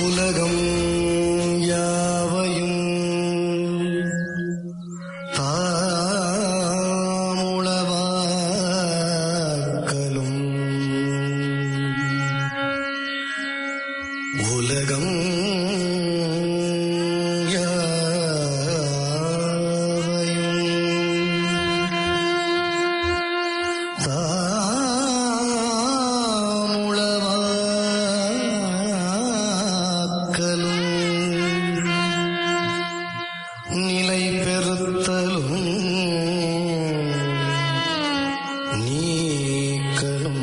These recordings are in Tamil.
உலகம் யாவையும் தாமுளவாக்கலும் உலகம் யாவையும் தாமுளவாக்கலும் நிலை பெறுத்தலும் நீக்கலும்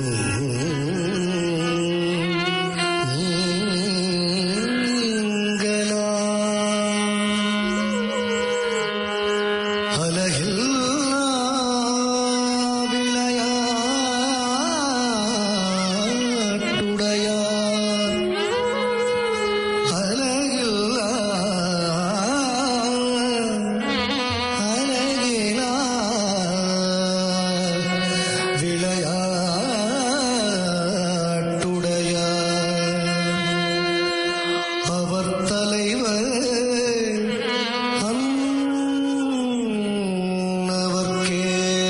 நீங்களாம் அலகில்லா விளையாட்டுடையார் அலகில்லா அழகிலா விளையாட்டுடையார் அவர் தலைவர் அன்னவர்க்கே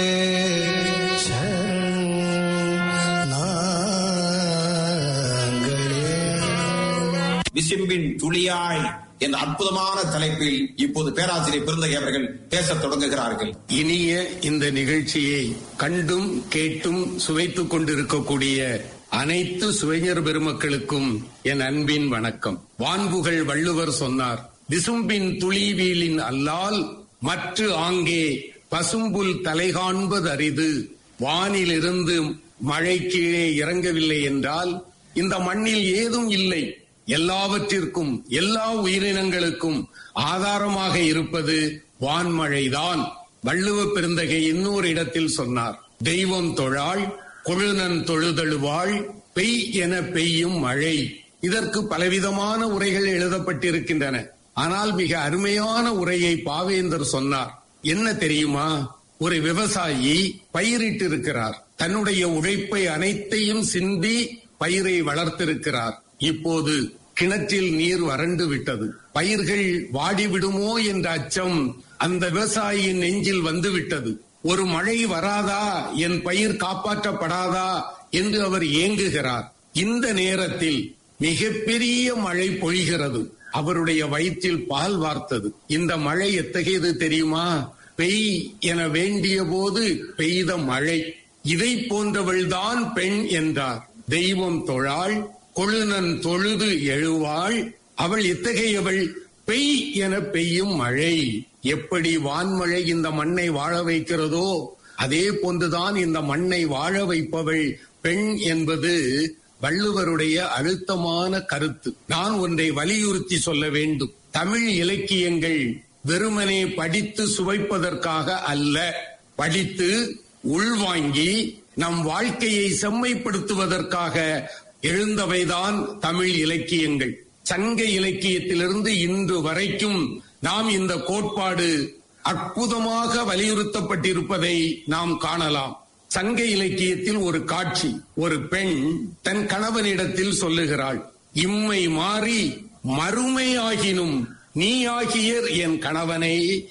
நாங்களே விசும்பின் துளியாய் என்ற அற்புதமான தலைப்பில் இப்போது பேராசிரியர் பெருந்தகை அவர்கள் பேசத் தொடங்குகிறார்கள் இனிய இந்த நிகழ்ச்சியை கண்டும் கேட்டும் சுவைத்துக் கொண்டிருக்கக்கூடிய அனைத்து சுவைஞர் பெருமக்களுக்கும் என் அன்பின் வணக்கம் வான்புகள் வள்ளுவர் சொன்னார் விசும்பின் துளிவீலின் அல்லால் மற்ற ஆங்கே பசும்புல் தலை காண்பது அரிது வானிலிருந்து மழை கீழே இறங்கவில்லை என்றால் இந்த மண்ணில் ஏதும் இல்லை எல்லாவற்றிற்கும் எல்லா உயிரினங்களுக்கும் ஆதாரமாக இருப்பது வான்மழைதான் வள்ளுவ பெருந்தகை இன்னொரு இடத்தில் சொன்னார் தெய்வம் தொழாள் கொழுநன் தொழுதழுவாள் பெய் என பெய்யும் மழை இதற்கு பலவிதமான உரைகள் எழுதப்பட்டிருக்கின்றன ஆனால் மிக அருமையான உரையை பாவேந்தர் சொன்னார் என்ன தெரியுமா ஒரு விவசாயி பயிரிட்டிருக்கிறார் தன்னுடைய உழைப்பை அனைத்தையும் சிந்தி பயிரை வளர்த்திருக்கிறார் இப்போது கிணற்றில் நீர் வறண்டு விட்டது பயிர்கள் வாடிவிடுமோ என்ற அச்சம் அந்த விவசாயியின் நெஞ்சில் வந்து விட்டது ஒரு மழை வராதா என் பயிர் காப்பாற்றப்படாதா என்று அவர் ஏங்குகிறார் இந்த நேரத்தில் மிகப்பெரிய மழை பொழிகிறது அவருடைய வயிற்றில் பால் வார்த்தது இந்த மழை எத்தகையது தெரியுமா பெய் என வேண்டிய போது பெய்த மழை இதை போன்றவள்தான் பெண் என்றார் தெய்வம் தொழாள் கொழுநன் தொழுது எழுவாள் அவள் எத்தகையவள் பெய் என பெய்யும் மழை எப்படி வான்மழை இந்த மண்ணை வாழ வைக்கிறதோ அதே போன்றுதான் இந்த மண்ணை வாழ வைப்பவள் பெண் என்பது வள்ளுவருடைய அழுத்தமான கருத்து நான் ஒன்றை வலியுறுத்தி சொல்ல வேண்டும் தமிழ் இலக்கியங்கள் வெறுமனே படித்து சுவைப்பதற்காக அல்ல படித்து உள்வாங்கி நம் வாழ்க்கையை செம்மைப்படுத்துவதற்காக எழுந்தவைதான் தமிழ் இலக்கியங்கள் சங்க இலக்கியத்திலிருந்து இன்று வரைக்கும் நாம் இந்த கோட்பாடு அற்புதமாக வலியுறுத்தப்பட்டிருப்பதை நாம் காணலாம் சங்க இலக்கியத்தில் ஒரு காட்சி ஒரு பெண் தன் கணவனிடத்தில் சொல்லுகிறாள் இம்மை மாறி மறுமையாகினும் நீ ஆகியர் என் கணவனை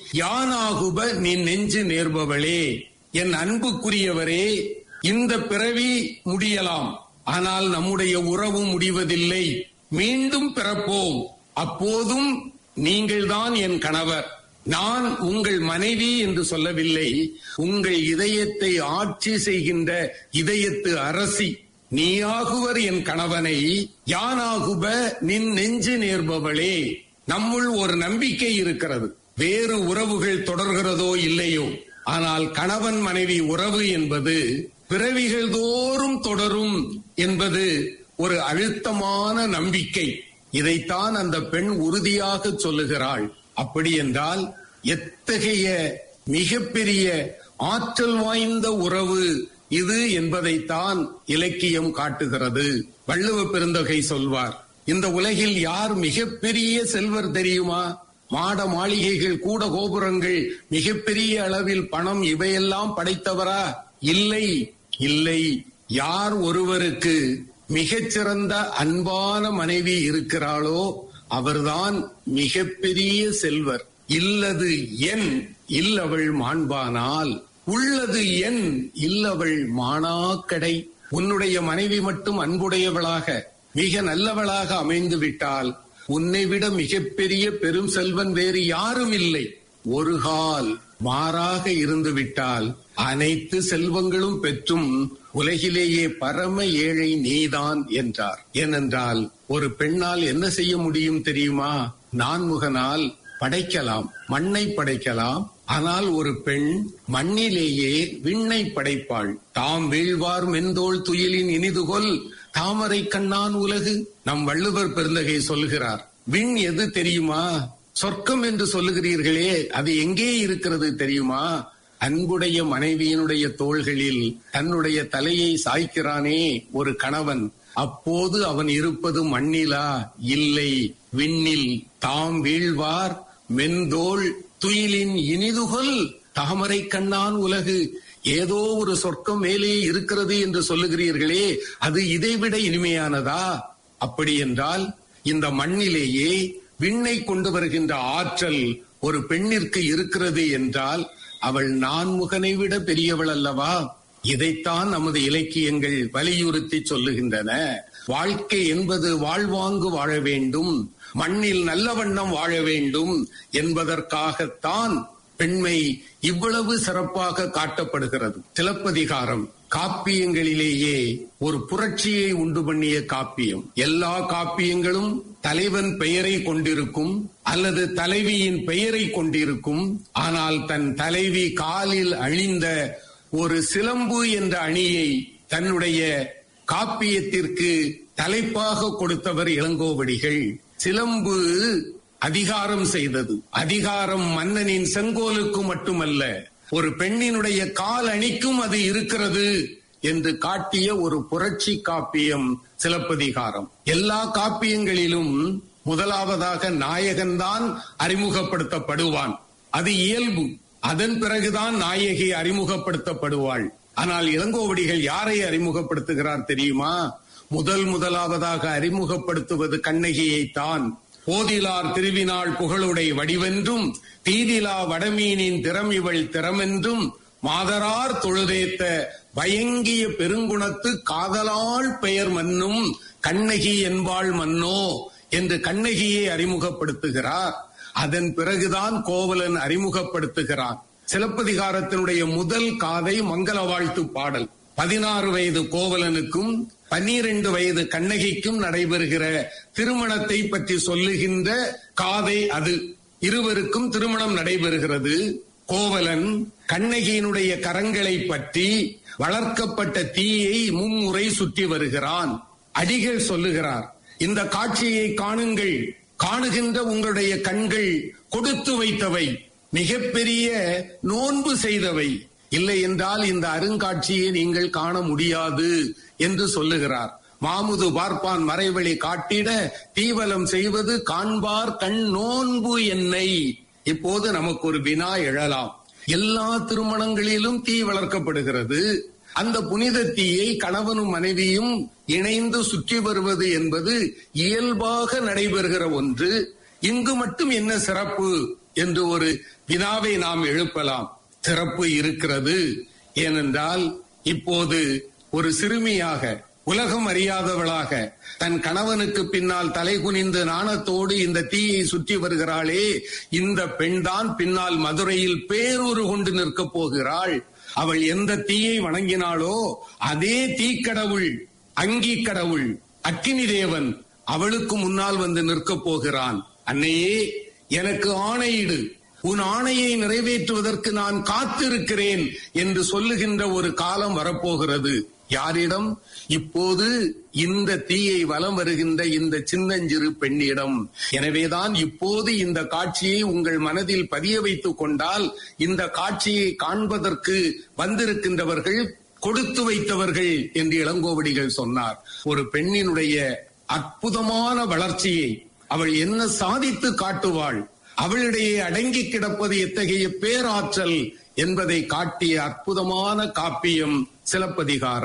யானாகுப நீ நெஞ்சு நேர்பவளே என் அன்புக்குரியவரே இந்த பிறவி முடியலாம் ஆனால் நம்முடைய உறவு முடிவதில்லை மீண்டும் பிறப்போம் அப்போதும் நீங்கள்தான் என் கணவர் நான் உங்கள் மனைவி என்று சொல்லவில்லை உங்கள் இதயத்தை ஆட்சி செய்கின்ற இதயத்து அரசி நீயாகுவர் என் கணவனை யானாகுப நின் நெஞ்சு நேர்பவளே நம்முள் ஒரு நம்பிக்கை இருக்கிறது வேறு உறவுகள் தொடர்கிறதோ இல்லையோ ஆனால் கணவன் மனைவி உறவு என்பது பிறவிகள் தோறும் தொடரும் என்பது ஒரு அழுத்தமான நம்பிக்கை இதைத்தான் அந்த பெண் உறுதியாக சொல்லுகிறாள் அப்படி என்றால் எத்தகைய மிகப்பெரிய ஆற்றல் வாய்ந்த உறவு இது என்பதைத்தான் இலக்கியம் காட்டுகிறது வள்ளுவ பெருந்தகை சொல்வார் இந்த உலகில் யார் மிகப்பெரிய செல்வர் தெரியுமா மாட மாளிகைகள் கூட கோபுரங்கள் மிகப்பெரிய அளவில் பணம் இவையெல்லாம் படைத்தவரா இல்லை இல்லை யார் ஒருவருக்கு மிகச்சிறந்த அன்பான மனைவி இருக்கிறாளோ அவர்தான் மிகப்பெரிய செல்வர் இல்லது என் இல்லவள் மாண்பானால் உள்ளது என் இல்லவள் மானாக்கடை உன்னுடைய மனைவி மட்டும் அன்புடையவளாக மிக நல்லவளாக அமைந்து விட்டால் உன்னை விட மிகப்பெரிய பெரும் செல்வன் வேறு யாரும் இல்லை ஒரு கால் மாறாக இருந்து விட்டால் அனைத்து செல்வங்களும் பெற்றும் உலகிலேயே பரம ஏழை நீதான் என்றார் ஏனென்றால் ஒரு பெண்ணால் என்ன செய்ய முடியும் தெரியுமா நான்முகனால் படைக்கலாம் மண்ணை படைக்கலாம் ஆனால் ஒரு பெண் மண்ணிலேயே விண்ணை படைப்பாள் தாம் வீழ்வார் மெந்தோள் துயிலின் இனிதுகொல் தாமரை கண்ணான் உலகு நம் வள்ளுவர் பெருந்தகை சொல்கிறார் விண் எது தெரியுமா சொர்க்கம் என்று சொல்லுகிறீர்களே அது எங்கே இருக்கிறது தெரியுமா அன்புடைய மனைவியினுடைய தோள்களில் தன்னுடைய தலையை சாய்க்கிறானே ஒரு கணவன் அப்போது அவன் இருப்பது மண்ணிலா இல்லை விண்ணில் தாம் வீழ்வார் மெந்தோள் துயிலின் இனிதுகொல் தாமரை கண்ணான் உலகு ஏதோ ஒரு சொர்க்கம் மேலே இருக்கிறது என்று சொல்லுகிறீர்களே அது இதைவிட இனிமையானதா அப்படி என்றால் இந்த மண்ணிலேயே விண்ணை கொண்டு வருகின்ற ஆற்றல் ஒரு பெண்ணிற்கு இருக்கிறது என்றால் அவள் நான்முகனை விட பெரியவள் அல்லவா இதைத்தான் நமது இலக்கியங்கள் வலியுறுத்தி சொல்லுகின்றன வாழ்க்கை என்பது வாழ்வாங்கு வாழ வேண்டும் மண்ணில் நல்ல வண்ணம் வாழ வேண்டும் என்பதற்காகத்தான் பெண்மை இவ்வளவு சிறப்பாக காட்டப்படுகிறது சிலப்பதிகாரம் காப்பியங்களிலேயே ஒரு புரட்சியை உண்டு பண்ணிய காப்பியம் எல்லா காப்பியங்களும் தலைவன் பெயரை கொண்டிருக்கும் அல்லது தலைவியின் பெயரை கொண்டிருக்கும் ஆனால் தன் தலைவி காலில் அணிந்த ஒரு சிலம்பு என்ற அணியை தன்னுடைய காப்பியத்திற்கு தலைப்பாக கொடுத்தவர் இளங்கோவடிகள் சிலம்பு அதிகாரம் செய்தது அதிகாரம் மன்னனின் செங்கோலுக்கு மட்டுமல்ல ஒரு பெண்ணினுடைய கால் அணிக்கும் அது இருக்கிறது என்று காட்டிய ஒரு புரட்சி காப்பியம் சிலப்பதிகாரம் எல்லா காப்பியங்களிலும் முதலாவதாக நாயகன்தான் அறிமுகப்படுத்தப்படுவான் அது இயல்பு அதன் பிறகுதான் நாயகி அறிமுகப்படுத்தப்படுவாள் ஆனால் இளங்கோவடிகள் யாரை அறிமுகப்படுத்துகிறார் தெரியுமா முதல் முதலாவதாக அறிமுகப்படுத்துவது கண்ணகியைத்தான் போதிலார் திருவினாள் புகழுடை வடிவென்றும் தீதிலா வடமீனின் திறம் இவள் திறமென்றும் மாதரார் தொழுதேத்த பயங்கிய பெருங்குணத்து காதலாள் பெயர் மன்னும் கண்ணகி என்பாள் மன்னோ என்று கண்ணகியை அறிமுகப்படுத்துகிறார் அதன் பிறகுதான் கோவலன் அறிமுகப்படுத்துகிறான் சிலப்பதிகாரத்தினுடைய முதல் காதை மங்கள வாழ்த்து பாடல் பதினாறு வயது கோவலனுக்கும் பன்னிரண்டு வயது கண்ணகிக்கும் நடைபெறுகிற திருமணத்தை பற்றி சொல்லுகின்ற காதை அது இருவருக்கும் திருமணம் நடைபெறுகிறது கோவலன் கண்ணகியினுடைய கரங்களை பற்றி வளர்க்கப்பட்ட தீயை மும்முறை சுற்றி வருகிறான் அடிகள் சொல்லுகிறார் இந்த காட்சியை காணுங்கள் காணுகின்ற உங்களுடைய கண்கள் கொடுத்து வைத்தவை மிகப்பெரிய நோன்பு செய்தவை இல்லை என்றால் இந்த அருங்காட்சியை நீங்கள் காண முடியாது என்று சொல்லுகிறார் மாமுது பார்ப்பான் மறைவழி காட்டிட தீவலம் செய்வது காண்பார் கண் நோன்பு என்னை இப்போது நமக்கு ஒரு வினா எழலாம் எல்லா திருமணங்களிலும் தீ வளர்க்கப்படுகிறது அந்த புனித தீயை கணவனும் மனைவியும் இணைந்து சுற்றி வருவது என்பது இயல்பாக நடைபெறுகிற ஒன்று இங்கு மட்டும் என்ன சிறப்பு என்று ஒரு வினாவை நாம் எழுப்பலாம் சிறப்பு இருக்கிறது ஏனென்றால் இப்போது ஒரு சிறுமியாக உலகம் அறியாதவளாக தன் கணவனுக்கு பின்னால் தலை குனிந்து நாணத்தோடு இந்த தீயை சுற்றி வருகிறாளே இந்த பெண்தான் பின்னால் மதுரையில் பேரூறு கொண்டு நிற்கப் போகிறாள் அவள் எந்த தீயை வணங்கினாளோ அதே தீக்கடவுள் அங்கி கடவுள் அக்கினி தேவன் அவளுக்கு முன்னால் வந்து நிற்கப் போகிறான் அன்னையே எனக்கு ஆணையிடு உன் ஆணையை நிறைவேற்றுவதற்கு நான் காத்திருக்கிறேன் என்று சொல்லுகின்ற ஒரு காலம் வரப்போகிறது யாரிடம் இப்போது இந்த தீயை வலம் வருகின்ற இந்த சின்னஞ்சிறு பெண்ணிடம் எனவேதான் இப்போது இந்த காட்சியை உங்கள் மனதில் பதிய வைத்துக் கொண்டால் இந்த காட்சியை காண்பதற்கு வந்திருக்கின்றவர்கள் கொடுத்து வைத்தவர்கள் என்று இளங்கோவடிகள் சொன்னார் ஒரு பெண்ணினுடைய அற்புதமான வளர்ச்சியை அவள் என்ன சாதித்து காட்டுவாள் அவளிடையே அடங்கி கிடப்பது எத்தகைய பேராற்றல் என்பதை காட்டிய அற்புதமான காப்பியம் சிலப்பதிகாரம்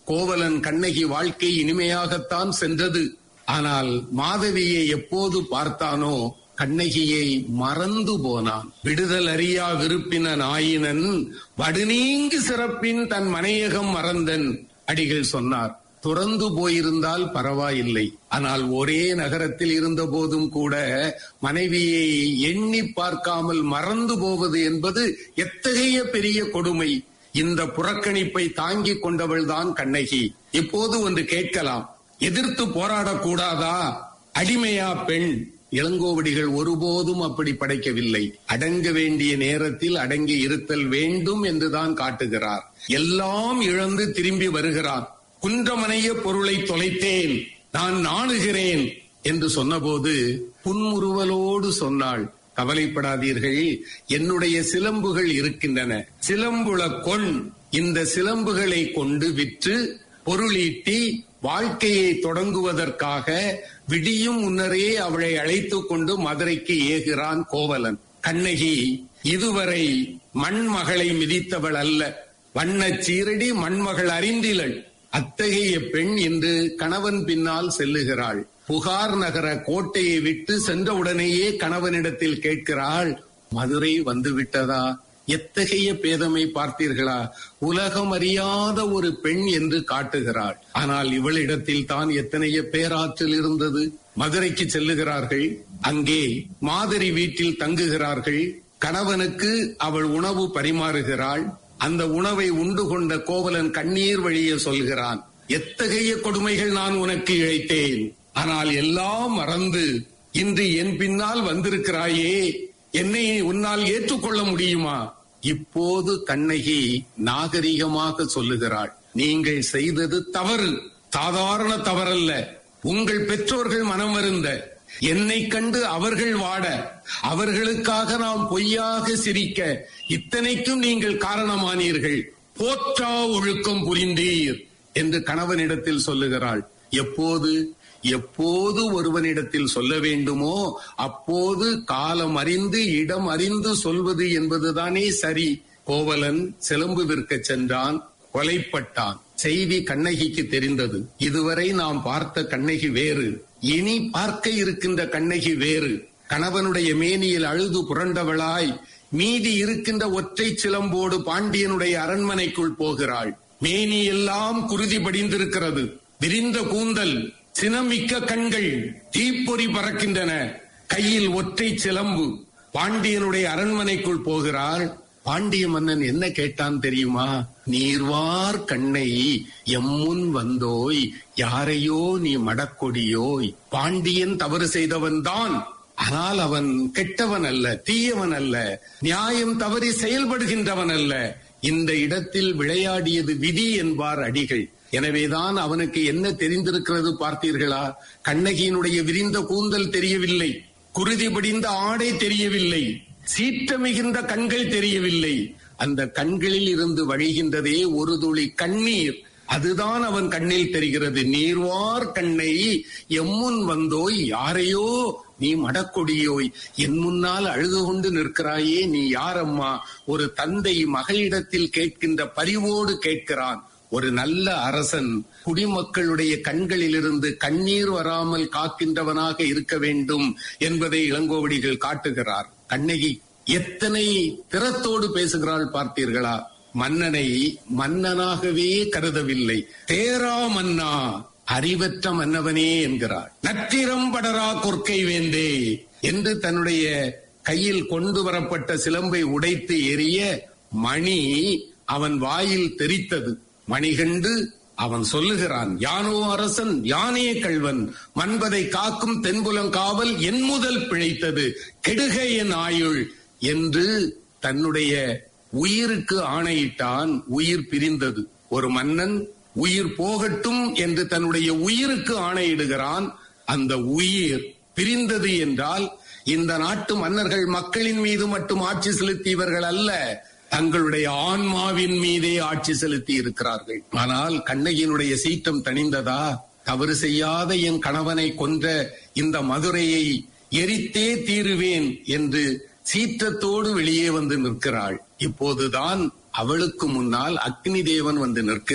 கோவலன் கண்ணகி வாழ்க்கை இனிமையாகத்தான் சென்றது ஆனால் மாதவியை எப்போது பார்த்தானோ கண்ணகியை மறந்து போனான் விடுதல் அறியா விருப்பின ஆயினன் வடுநீங்கு சிறப்பின் தன் மனையகம் மறந்தன் அடிகள் சொன்னார் துறந்து போயிருந்தால் பரவாயில்லை ஆனால் ஒரே நகரத்தில் இருந்த போதும் கூட மனைவியை எண்ணி பார்க்காமல் மறந்து போவது என்பது எத்தகைய பெரிய கொடுமை இந்த புறக்கணிப்பை தாங்கிக் கொண்டவள்தான் கண்ணகி இப்போது ஒன்று கேட்கலாம் எதிர்த்து போராடக்கூடாதா அடிமையா பெண் இளங்கோவடிகள் ஒருபோதும் அப்படி படைக்கவில்லை அடங்க வேண்டிய நேரத்தில் அடங்கி இருத்தல் வேண்டும் என்றுதான் காட்டுகிறார் எல்லாம் இழந்து திரும்பி வருகிறார் குன்றமனைய பொருளை தொலைத்தேன் நான் நாணுகிறேன் என்று சொன்னபோது புன்முறுவலோடு சொன்னாள் கவலைப்படாதீர்கள் என்னுடைய சிலம்புகள் இருக்கின்றன சிலம்புல கொண் இந்த சிலம்புகளை கொண்டு விற்று பொருளீட்டி வாழ்க்கையை தொடங்குவதற்காக விடியும் முன்னரே அவளை அழைத்துக் கொண்டு மதுரைக்கு ஏகிறான் கோவலன் கண்ணகி இதுவரை மண்மகளை மிதித்தவள் அல்ல வண்ணச் சீரடி மண்மகள் அறிந்திலள் அத்தகைய பெண் இன்று கணவன் பின்னால் செல்லுகிறாள் புகார் நகர கோட்டையை விட்டு சென்றவுடனேயே கணவனிடத்தில் கேட்கிறாள் மதுரை வந்து விட்டதா எத்தகைய பேதமை பார்த்தீர்களா உலகம் அறியாத ஒரு பெண் என்று காட்டுகிறாள் ஆனால் இவளிடத்தில் தான் எத்தனைய பேராற்றல் இருந்தது மதுரைக்கு செல்லுகிறார்கள் அங்கே மாதிரி வீட்டில் தங்குகிறார்கள் கணவனுக்கு அவள் உணவு பரிமாறுகிறாள் அந்த உணவை உண்டு கொண்ட கோவலன் கண்ணீர் வழிய சொல்கிறான் எத்தகைய கொடுமைகள் நான் உனக்கு இழைத்தேன் ஆனால் எல்லாம் மறந்து இன்று என் பின்னால் வந்திருக்கிறாயே என்னை உன்னால் ஏற்றுக்கொள்ள முடியுமா இப்போது கண்ணகி நாகரிகமாக சொல்லுகிறாள் நீங்கள் செய்தது தவறு சாதாரண தவறல்ல உங்கள் பெற்றோர்கள் மனம் வருந்த என்னை கண்டு அவர்கள் வாட அவர்களுக்காக நாம் பொய்யாக சிரிக்க இத்தனைக்கும் நீங்கள் காரணமானீர்கள் போற்றா ஒழுக்கம் புரிந்தீர் என்று கணவனிடத்தில் சொல்லுகிறாள் எப்போது எப்போது ஒருவனிடத்தில் சொல்ல வேண்டுமோ அப்போது காலம் அறிந்து இடம் அறிந்து சொல்வது என்பதுதானே சரி கோவலன் சிலம்பு விற்க சென்றான் கொலைப்பட்டான் செய்தி கண்ணகிக்கு தெரிந்தது இதுவரை நாம் பார்த்த கண்ணகி வேறு இனி பார்க்க இருக்கின்ற கண்ணகி வேறு கணவனுடைய மேனியில் அழுது புரண்டவளாய் மீதி இருக்கின்ற ஒற்றை சிலம்போடு பாண்டியனுடைய அரண்மனைக்குள் போகிறாள் மேனி எல்லாம் குருதி படிந்திருக்கிறது விரிந்த கூந்தல் சினமிக்க கண்கள் தீப்பொறி பறக்கின்றன கையில் ஒற்றை சிலம்பு பாண்டியனுடைய அரண்மனைக்குள் போகிறாள் பாண்டிய மன்னன் என்ன கேட்டான் தெரியுமா நீர்வார் கண்ணை எம்முன் வந்தோய் யாரையோ நீ மடக்கொடியோய் பாண்டியன் தவறு செய்தவன் தான் ஆனால் அவன் கெட்டவன் அல்ல தீயவன் அல்ல நியாயம் தவறி செயல்படுகின்றவன் அல்ல இந்த இடத்தில் விளையாடியது விதி என்பார் அடிகள் எனவேதான் அவனுக்கு என்ன தெரிந்திருக்கிறது பார்த்தீர்களா கண்ணகியினுடைய விரிந்த கூந்தல் தெரியவில்லை குருதி படிந்த ஆடை தெரியவில்லை சீற்றமிகுந்த கண்கள் தெரியவில்லை அந்த கண்களில் இருந்து வழிகின்றதே ஒரு துளி கண்ணீர் அதுதான் அவன் கண்ணில் தெரிகிறது நீர்வார் கண்ணை எம்முன் வந்தோய் யாரையோ நீ மடக்கொடியோய் என் முன்னால் அழுது கொண்டு நிற்கிறாயே நீ யாரம்மா ஒரு தந்தை மகளிடத்தில் கேட்கின்ற பரிவோடு கேட்கிறான் ஒரு நல்ல அரசன் குடிமக்களுடைய கண்களிலிருந்து கண்ணீர் வராமல் காக்கின்றவனாக இருக்க வேண்டும் என்பதை இளங்கோவடிகள் காட்டுகிறார் கண்ணகி எத்தனை திறத்தோடு பேசுகிறாள் பார்த்தீர்களா மன்னனை மன்னனாகவே கருதவில்லை தேரா மன்னா அறிவற்ற மன்னவனே என்கிறார் நற்றிரம் படரா கொற்கை வேந்தே என்று தன்னுடைய கையில் கொண்டு வரப்பட்ட சிலம்பை உடைத்து எரிய மணி அவன் வாயில் தெரித்தது மணிகண்டு அவன் சொல்லுகிறான் யானோ அரசன் யானே கள்வன் மன்பதை காக்கும் தென்புலங்காவல் என் முதல் பிழைத்தது கெடுக என் ஆயுள் என்று தன்னுடைய உயிருக்கு ஆணையிட்டான் உயிர் பிரிந்தது ஒரு மன்னன் உயிர் போகட்டும் என்று தன்னுடைய உயிருக்கு ஆணையிடுகிறான் அந்த உயிர் பிரிந்தது என்றால் இந்த நாட்டு மன்னர்கள் மக்களின் மீது மட்டும் ஆட்சி செலுத்தியவர்கள் அல்ல தங்களுடைய ஆன்மாவின் மீதே ஆட்சி செலுத்தி இருக்கிறார்கள் ஆனால் கண்ணகியினுடைய சீற்றம் தணிந்ததா தவறு செய்யாத என் கணவனை கொன்ற இந்த மதுரையை எரித்தே தீருவேன் என்று சீற்றத்தோடு வெளியே வந்து நிற்கிறாள் இப்போதுதான் அவளுக்கு முன்னால் அக்னி தேவன் வந்து நிற்கிறான்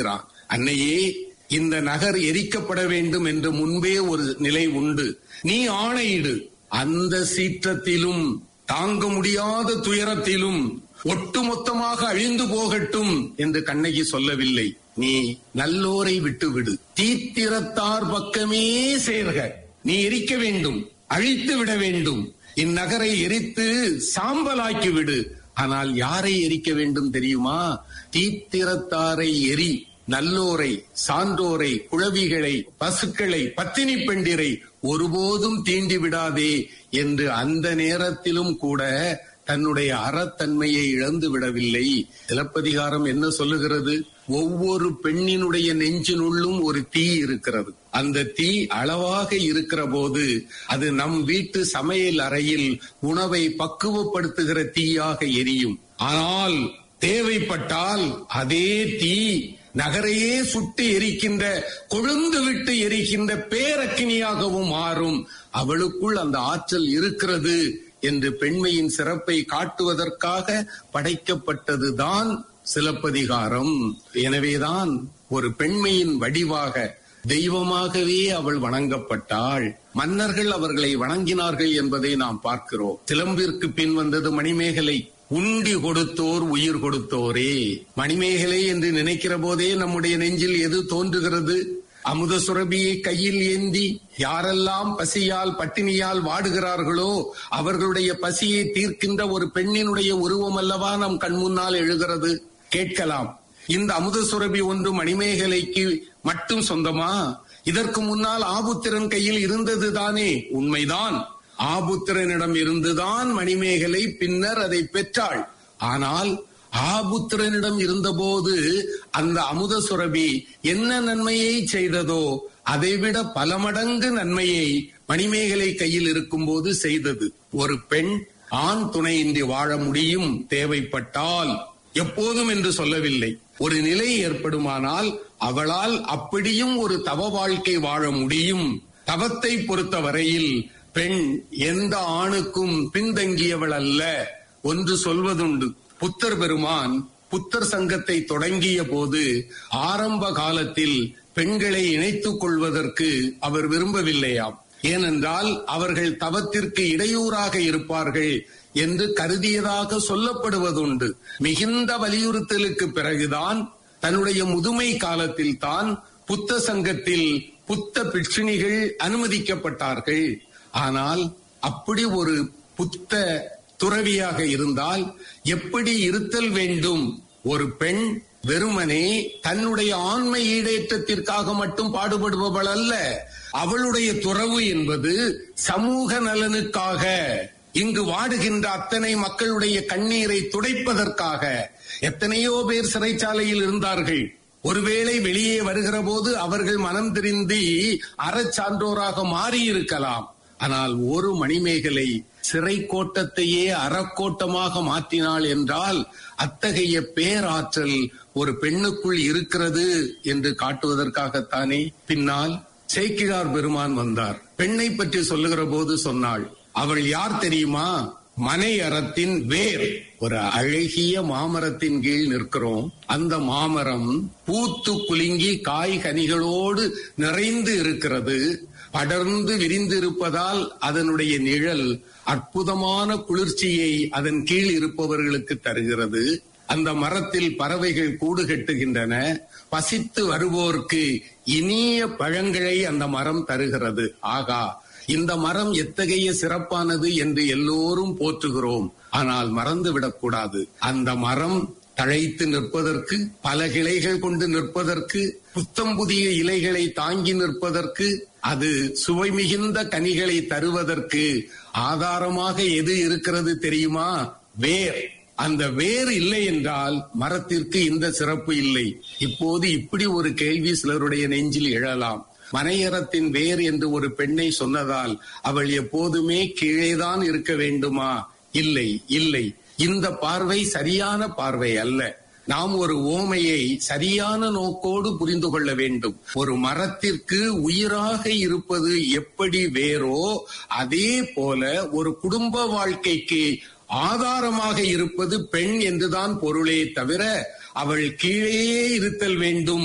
அன்னையே இந்த நகர் எரிக்கப்பட வேண்டும் என்று முன்பே ஒரு நிலை உண்டு நீ ஆணையிடு அந்த சீற்றத்திலும் தாங்க முடியாத துயரத்திலும் ஒட்டுமொத்தமாக அழிந்து போகட்டும் என்று கண்ணகி சொல்லவில்லை நீ நல்லோரை விட்டுவிடு தீத்திரத்தார் பக்கமே சேர்க நீ எரிக்க வேண்டும் அழித்து விட வேண்டும் இந்நகரை எரித்து சாம்பலாக்கி விடு ஆனால் யாரை எரிக்க வேண்டும் தெரியுமா தீத்திரத்தாரை எரி நல்லோரை சான்றோரை குழவிகளை பசுக்களை பத்தினி பெண்டிரை ஒருபோதும் தீண்டி விடாதே என்று அந்த நேரத்திலும் கூட தன்னுடைய அறத்தன்மையை இழந்து விடவில்லை சிலப்பதிகாரம் என்ன சொல்லுகிறது ஒவ்வொரு பெண்ணினுடைய நெஞ்சினுள்ளும் ஒரு தீ இருக்கிறது அந்த தீ அளவாக இருக்கிற போது அது நம் வீட்டு சமையல் அறையில் உணவை பக்குவப்படுத்துகிற தீயாக எரியும் ஆனால் தேவைப்பட்டால் அதே தீ நகரையே சுட்டு எரிக்கின்ற கொழுந்து விட்டு எரிக்கின்ற பேரக்கினியாகவும் மாறும் அவளுக்குள் அந்த ஆற்றல் இருக்கிறது என்று பெண்மையின் சிறப்பை காட்டுவதற்காக படைக்கப்பட்டதுதான் சிலப்பதிகாரம் எனவேதான் ஒரு பெண்மையின் வடிவாக தெய்வமாகவே அவள் வணங்கப்பட்டாள் மன்னர்கள் அவர்களை வணங்கினார்கள் என்பதை நாம் பார்க்கிறோம் சிலம்பிற்கு பின் வந்தது மணிமேகலை உண்டி கொடுத்தோர் உயிர் கொடுத்தோரே மணிமேகலை என்று நினைக்கிற போதே நம்முடைய நெஞ்சில் எது தோன்றுகிறது அமுத சுரபியை கையில் ஏந்தி யாரெல்லாம் பசியால் பட்டினியால் வாடுகிறார்களோ அவர்களுடைய பசியை தீர்க்கின்ற ஒரு பெண்ணினுடைய உருவம் அல்லவா நம் கண் முன்னால் எழுகிறது கேட்கலாம் இந்த அமுத சுரபி ஒன்று மணிமேகலைக்கு மட்டும் சொந்தமா இதற்கு முன்னால் ஆபுத்திரன் கையில் இருந்தது தானே உண்மைதான் ஆபுத்திரனிடம் இருந்துதான் மணிமேகலை பின்னர் அதை பெற்றாள் ஆனால் ஆபுத்திரனிடம் இருந்தபோது அந்த அமுத சுரபி என்ன நன்மையை செய்ததோ அதைவிட பல மடங்கு நன்மையை மணிமேகலை கையில் இருக்கும்போது செய்தது ஒரு பெண் ஆண் துணையின்றி வாழ முடியும் தேவைப்பட்டால் எப்போதும் என்று சொல்லவில்லை ஒரு நிலை ஏற்படுமானால் அவளால் அப்படியும் ஒரு தவ வாழ்க்கை வாழ முடியும் தவத்தை பொறுத்த வரையில் பெண் எந்த ஆணுக்கும் பின்தங்கியவள் அல்ல ஒன்று சொல்வதுண்டு புத்தர் பெருமான் புத்தர் சங்கத்தை தொடங்கிய போது ஆரம்ப காலத்தில் பெண்களை இணைத்துக் கொள்வதற்கு அவர் விரும்பவில்லையாம் ஏனென்றால் அவர்கள் தவத்திற்கு இடையூறாக இருப்பார்கள் என்று கருதியதாக சொல்லப்படுவதுண்டு மிகுந்த வலியுறுத்தலுக்கு பிறகுதான் தன்னுடைய முதுமை காலத்தில் தான் புத்த சங்கத்தில் புத்த பிட்சிணிகள் அனுமதிக்கப்பட்டார்கள் ஆனால் அப்படி ஒரு புத்த துறவியாக இருந்தால் எப்படி இருத்தல் வேண்டும் ஒரு பெண் வெறுமனே தன்னுடைய ஆண்மை ஈடேற்றத்திற்காக மட்டும் பாடுபடுபவள் அல்ல அவளுடைய துறவு என்பது சமூக நலனுக்காக இங்கு வாடுகின்ற அத்தனை மக்களுடைய கண்ணீரை துடைப்பதற்காக எத்தனையோ பேர் சிறைச்சாலையில் இருந்தார்கள் ஒருவேளை வெளியே வருகிற போது அவர்கள் மனம் திருந்தி அறச்சான்றோராக மாறியிருக்கலாம் ஆனால் ஒரு மணிமேகலை சிறை கோட்டத்தையே அறக்கோட்டமாக மாற்றினாள் என்றால் அத்தகைய பேராற்றல் ஒரு பெண்ணுக்குள் இருக்கிறது என்று காட்டுவதற்காகத்தானே பின்னால் சேக்கிழார் பெருமான் வந்தார் பெண்ணை பற்றி சொல்லுகிற போது சொன்னாள் அவள் யார் தெரியுமா மனை அறத்தின் வேர் ஒரு அழகிய மாமரத்தின் கீழ் நிற்கிறோம் அந்த மாமரம் பூத்து குலுங்கி காய் கனிகளோடு நிறைந்து இருக்கிறது படர்ந்து விரிந்து இருப்பதால் அதனுடைய நிழல் அற்புதமான குளிர்ச்சியை அதன் கீழ் இருப்பவர்களுக்கு தருகிறது அந்த மரத்தில் பறவைகள் கூடு கட்டுகின்றன பசித்து வருவோர்க்கு இனிய பழங்களை அந்த மரம் தருகிறது ஆகா இந்த மரம் எத்தகைய சிறப்பானது என்று எல்லோரும் போற்றுகிறோம் ஆனால் மறந்து விடக்கூடாது அந்த மரம் தழைத்து நிற்பதற்கு பல கிளைகள் கொண்டு நிற்பதற்கு புத்தம் புதிய இலைகளை தாங்கி நிற்பதற்கு அது சுவை மிகுந்த கனிகளை தருவதற்கு ஆதாரமாக எது இருக்கிறது தெரியுமா வேர் அந்த வேர் இல்லை என்றால் மரத்திற்கு இந்த சிறப்பு இல்லை இப்போது இப்படி ஒரு கேள்வி சிலருடைய நெஞ்சில் எழலாம் மனையறத்தின் வேர் என்று ஒரு பெண்ணை சொன்னதால் அவள் எப்போதுமே கீழேதான் இருக்க வேண்டுமா இல்லை இல்லை இந்த பார்வை சரியான பார்வை அல்ல நாம் ஒரு ஓமையை சரியான நோக்கோடு புரிந்து கொள்ள வேண்டும் ஒரு மரத்திற்கு உயிராக இருப்பது எப்படி வேறோ அதே போல ஒரு குடும்ப வாழ்க்கைக்கு ஆதாரமாக இருப்பது பெண் என்றுதான் பொருளே தவிர அவள் கீழே இருத்தல் வேண்டும்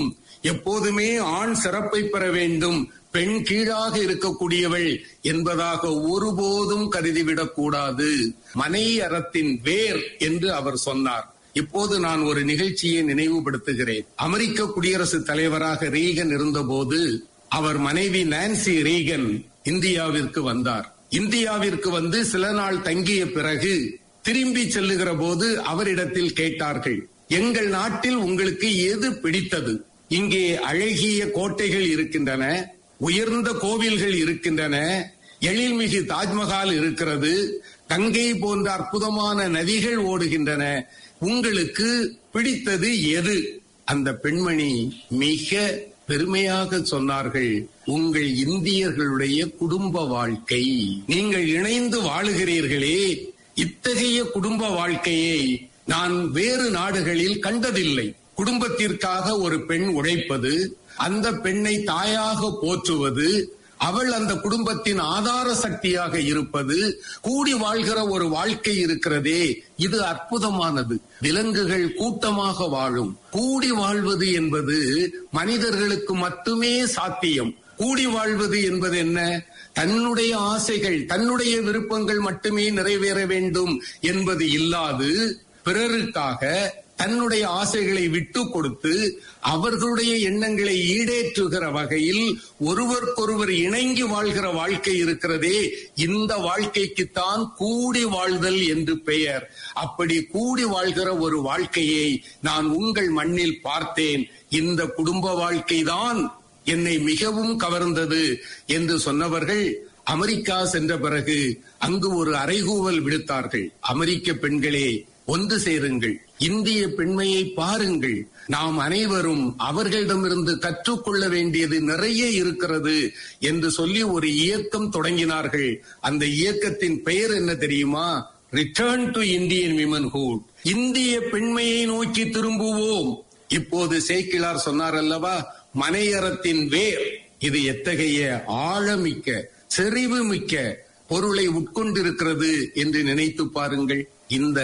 எப்போதுமே ஆண் சிறப்பை பெற வேண்டும் பெண் கீழாக இருக்கக்கூடியவள் என்பதாக ஒருபோதும் கருதிவிடக் கூடாது மனை அறத்தின் வேர் என்று அவர் சொன்னார் இப்போது நான் ஒரு நிகழ்ச்சியை நினைவுபடுத்துகிறேன் அமெரிக்க குடியரசுத் தலைவராக ரீகன் இருந்தபோது அவர் மனைவி நான்சி ரீகன் இந்தியாவிற்கு வந்தார் இந்தியாவிற்கு வந்து சில நாள் தங்கிய பிறகு திரும்பி செல்லுகிற போது அவரிடத்தில் கேட்டார்கள் எங்கள் நாட்டில் உங்களுக்கு எது பிடித்தது இங்கே அழகிய கோட்டைகள் இருக்கின்றன உயர்ந்த கோவில்கள் இருக்கின்றன எழில்மிகு தாஜ்மஹால் இருக்கிறது கங்கை போன்ற அற்புதமான நதிகள் ஓடுகின்றன உங்களுக்கு பிடித்தது எது அந்த பெண்மணி மிக பெருமையாக சொன்னார்கள் உங்கள் இந்தியர்களுடைய குடும்ப வாழ்க்கை நீங்கள் இணைந்து வாழுகிறீர்களே இத்தகைய குடும்ப வாழ்க்கையை நான் வேறு நாடுகளில் கண்டதில்லை குடும்பத்திற்காக ஒரு பெண் உழைப்பது அந்த பெண்ணை தாயாக போற்றுவது அவள் அந்த குடும்பத்தின் ஆதார சக்தியாக இருப்பது கூடி வாழ்கிற ஒரு வாழ்க்கை இருக்கிறதே இது அற்புதமானது விலங்குகள் கூட்டமாக வாழும் கூடி வாழ்வது என்பது மனிதர்களுக்கு மட்டுமே சாத்தியம் கூடி வாழ்வது என்பது என்ன தன்னுடைய ஆசைகள் தன்னுடைய விருப்பங்கள் மட்டுமே நிறைவேற வேண்டும் என்பது இல்லாது பிறருக்காக தன்னுடைய ஆசைகளை விட்டு கொடுத்து அவர்களுடைய எண்ணங்களை ஈடேற்றுகிற வகையில் ஒருவருக்கொருவர் இணங்கி வாழ்கிற வாழ்க்கை இருக்கிறதே இந்த வாழ்க்கைக்குத்தான் கூடி வாழ்தல் என்று பெயர் அப்படி கூடி வாழ்கிற ஒரு வாழ்க்கையை நான் உங்கள் மண்ணில் பார்த்தேன் இந்த குடும்ப வாழ்க்கைதான் என்னை மிகவும் கவர்ந்தது என்று சொன்னவர்கள் அமெரிக்கா சென்ற பிறகு அங்கு ஒரு அறைகூவல் விடுத்தார்கள் அமெரிக்க பெண்களே ஒன்று சேருங்கள் இந்திய பெண்மையை பாருங்கள் நாம் அனைவரும் அவர்களிடமிருந்து கற்றுக்கொள்ள வேண்டியது நிறைய இருக்கிறது என்று சொல்லி ஒரு இயக்கம் தொடங்கினார்கள் அந்த இயக்கத்தின் பெயர் என்ன தெரியுமா ரிட்டர்ன் டு இந்தியன் விமன்ஹுட் இந்திய பெண்மையை நோக்கி திரும்புவோம் இப்போது சேக்கிலார் சொன்னார் அல்லவா மனையறத்தின் வேர் இது எத்தகைய ஆழமிக்க செறிவு மிக்க பொருளை உட்கொண்டிருக்கிறது என்று நினைத்து பாருங்கள் இந்த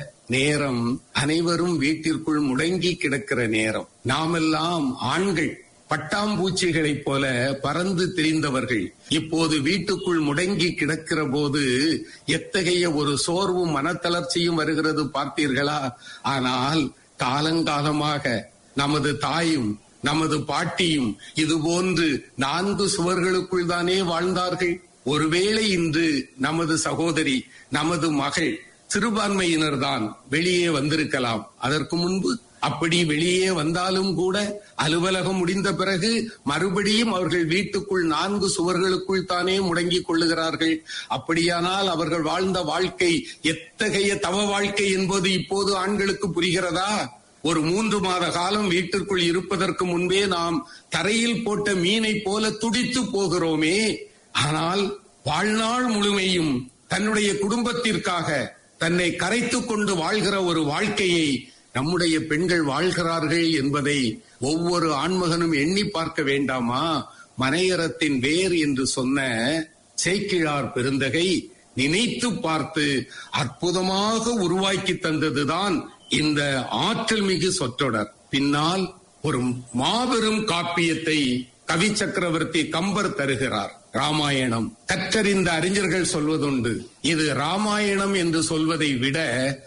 நேரம் அனைவரும் வீட்டிற்குள் முடங்கி கிடக்கிற நேரம் நாமெல்லாம் ஆண்கள் பட்டாம்பூச்சிகளைப் போல பறந்து திரிந்தவர்கள் இப்போது வீட்டுக்குள் முடங்கி கிடக்கிற போது எத்தகைய ஒரு சோர்வும் மனத்தளர்ச்சியும் வருகிறது பார்த்தீர்களா ஆனால் காலங்காலமாக நமது தாயும் நமது பாட்டியும் இதுபோன்று நான்கு சுவர்களுக்குள் தானே வாழ்ந்தார்கள் ஒருவேளை இன்று நமது சகோதரி நமது மகள் சிறுபான்மையினர் தான் வெளியே வந்திருக்கலாம் அதற்கு முன்பு அப்படி வெளியே வந்தாலும் கூட அலுவலகம் முடிந்த பிறகு மறுபடியும் அவர்கள் வீட்டுக்குள் நான்கு சுவர்களுக்குள் தானே முடங்கிக் கொள்ளுகிறார்கள் அப்படியானால் அவர்கள் வாழ்ந்த வாழ்க்கை எத்தகைய தவ வாழ்க்கை என்பது இப்போது ஆண்களுக்கு புரிகிறதா ஒரு மூன்று மாத காலம் வீட்டிற்குள் இருப்பதற்கு முன்பே நாம் தரையில் போட்ட மீனை போல துடித்து போகிறோமே ஆனால் வாழ்நாள் முழுமையும் தன்னுடைய குடும்பத்திற்காக தன்னை கரைத்துக் கொண்டு வாழ்கிற ஒரு வாழ்க்கையை நம்முடைய பெண்கள் வாழ்கிறார்கள் என்பதை ஒவ்வொரு ஆண்மகனும் எண்ணி பார்க்க வேண்டாமா மனையறத்தின் வேர் என்று சொன்ன சேக்கிழார் பெருந்தகை நினைத்து பார்த்து அற்புதமாக உருவாக்கி தந்ததுதான் இந்த ஆற்றல் மிகு சொற்றொடர் பின்னால் ஒரு மாபெரும் காப்பியத்தை கவி சக்கரவர்த்தி கம்பர் தருகிறார் ராமாயணம் கற்றறிந்த அறிஞர்கள் சொல்வதுண்டு இது ராமாயணம் என்று சொல்வதை விட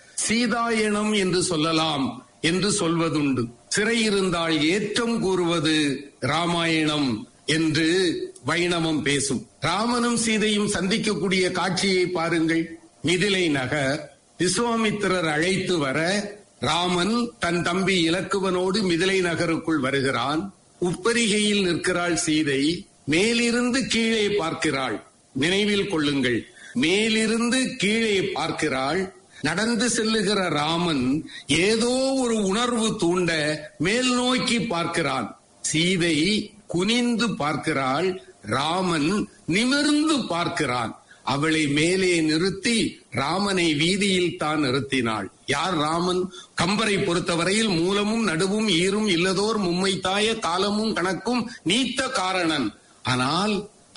சீதாயணம் என்று சொல்லலாம் என்று சொல்வதுண்டு சிறையிருந்தால் ஏற்றம் கூறுவது ராமாயணம் என்று வைணவம் பேசும் ராமனும் சீதையும் சந்திக்கக்கூடிய காட்சியை பாருங்கள் மிதிலை நகர் விஸ்வாமித்திரர் அழைத்து வர ராமன் தன் தம்பி இலக்குவனோடு மிதிலை நகருக்குள் வருகிறான் உப்பரிகையில் நிற்கிறாள் சீதை மேலிருந்து கீழே பார்க்கிறாள் நினைவில் கொள்ளுங்கள் மேலிருந்து கீழே பார்க்கிறாள் நடந்து செல்லுகிற ராமன் ஏதோ ஒரு உணர்வு தூண்ட மேல் நோக்கி பார்க்கிறான் சீதை குனிந்து பார்க்கிறாள் ராமன் நிமிர்ந்து பார்க்கிறான் அவளை மேலே நிறுத்தி ராமனை வீதியில் தான் நிறுத்தினாள் யார் ராமன் கம்பரை பொறுத்தவரையில் மூலமும் நடுவும் ஈரும் இல்லதோர் மும்மை தாய காலமும் கணக்கும் நீத்த காரணன் ஆனால்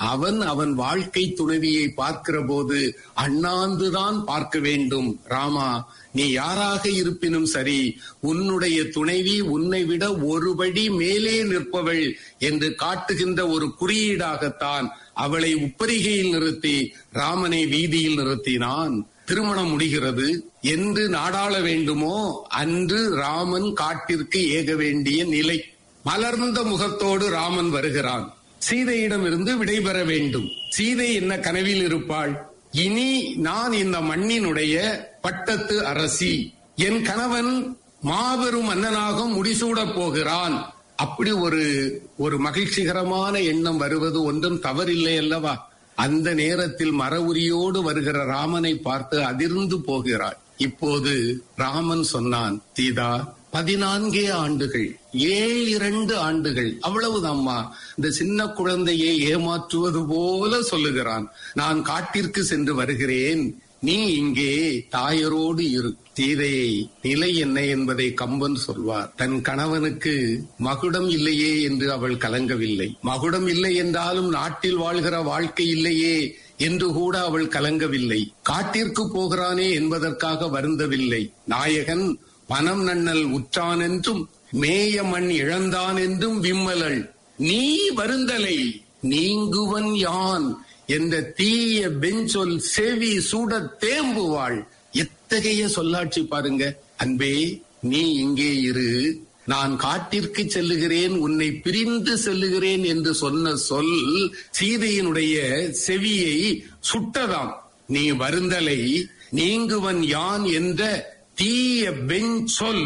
அவன் அவன் வாழ்க்கை துணைவியை பார்க்கிற போது அண்ணாந்துதான் பார்க்க வேண்டும் ராமா நீ யாராக இருப்பினும் சரி உன்னுடைய துணைவி உன்னை விட ஒருபடி மேலே நிற்பவள் என்று காட்டுகின்ற ஒரு குறியீடாகத்தான் அவளை உப்பரிகையில் நிறுத்தி ராமனை வீதியில் நிறுத்தினான் திருமணம் முடிகிறது என்று நாடாள வேண்டுமோ அன்று ராமன் காட்டிற்கு ஏக வேண்டிய நிலை மலர்ந்த முகத்தோடு ராமன் வருகிறான் சீதையிடம் இருந்து விடைபெற வேண்டும் சீதை என்ன கனவில் இருப்பாள் இனி நான் இந்த மண்ணினுடைய பட்டத்து அரசி என் கணவன் மாபெரும் மன்னனாக முடிசூடப் போகிறான் அப்படி ஒரு ஒரு மகிழ்ச்சிகரமான எண்ணம் வருவது ஒன்றும் தவறில்லை அல்லவா அந்த நேரத்தில் மரவுரியோடு வருகிற ராமனை பார்த்து அதிர்ந்து போகிறாள் இப்போது ராமன் சொன்னான் சீதா பதினான்கே ஆண்டுகள் ஏழு இரண்டு ஆண்டுகள் அவ்வளவுதாம்மா இந்த சின்ன குழந்தையை ஏமாற்றுவது போல சொல்லுகிறான் நான் காட்டிற்கு சென்று வருகிறேன் நீ இங்கே தாயரோடு இரு சீதையை நிலை என்ன என்பதை கம்பன் சொல்வார் தன் கணவனுக்கு மகுடம் இல்லையே என்று அவள் கலங்கவில்லை மகுடம் இல்லை என்றாலும் நாட்டில் வாழ்கிற வாழ்க்கை இல்லையே என்று கூட அவள் கலங்கவில்லை காட்டிற்கு போகிறானே என்பதற்காக வருந்தவில்லை நாயகன் மனம் நன்னல் உற்றான் என்றும் மேய மண் இழந்தான் என்றும் விம்மலள் நீ வருந்தலை நீங்குவன் யான் என்ற தீய பெஞ்சொல் செவி சுட தேம்புவாள் எத்தகைய சொல்லாட்சி பாருங்க அன்பே நீ இங்கே இரு நான் காட்டிற்கு செல்லுகிறேன் உன்னை பிரிந்து செல்லுகிறேன் என்று சொன்ன சொல் சீதையினுடைய செவியை சுட்டதாம் நீ வருந்தலை நீங்குவன் யான் என்ற தீய பெஞ்சொல்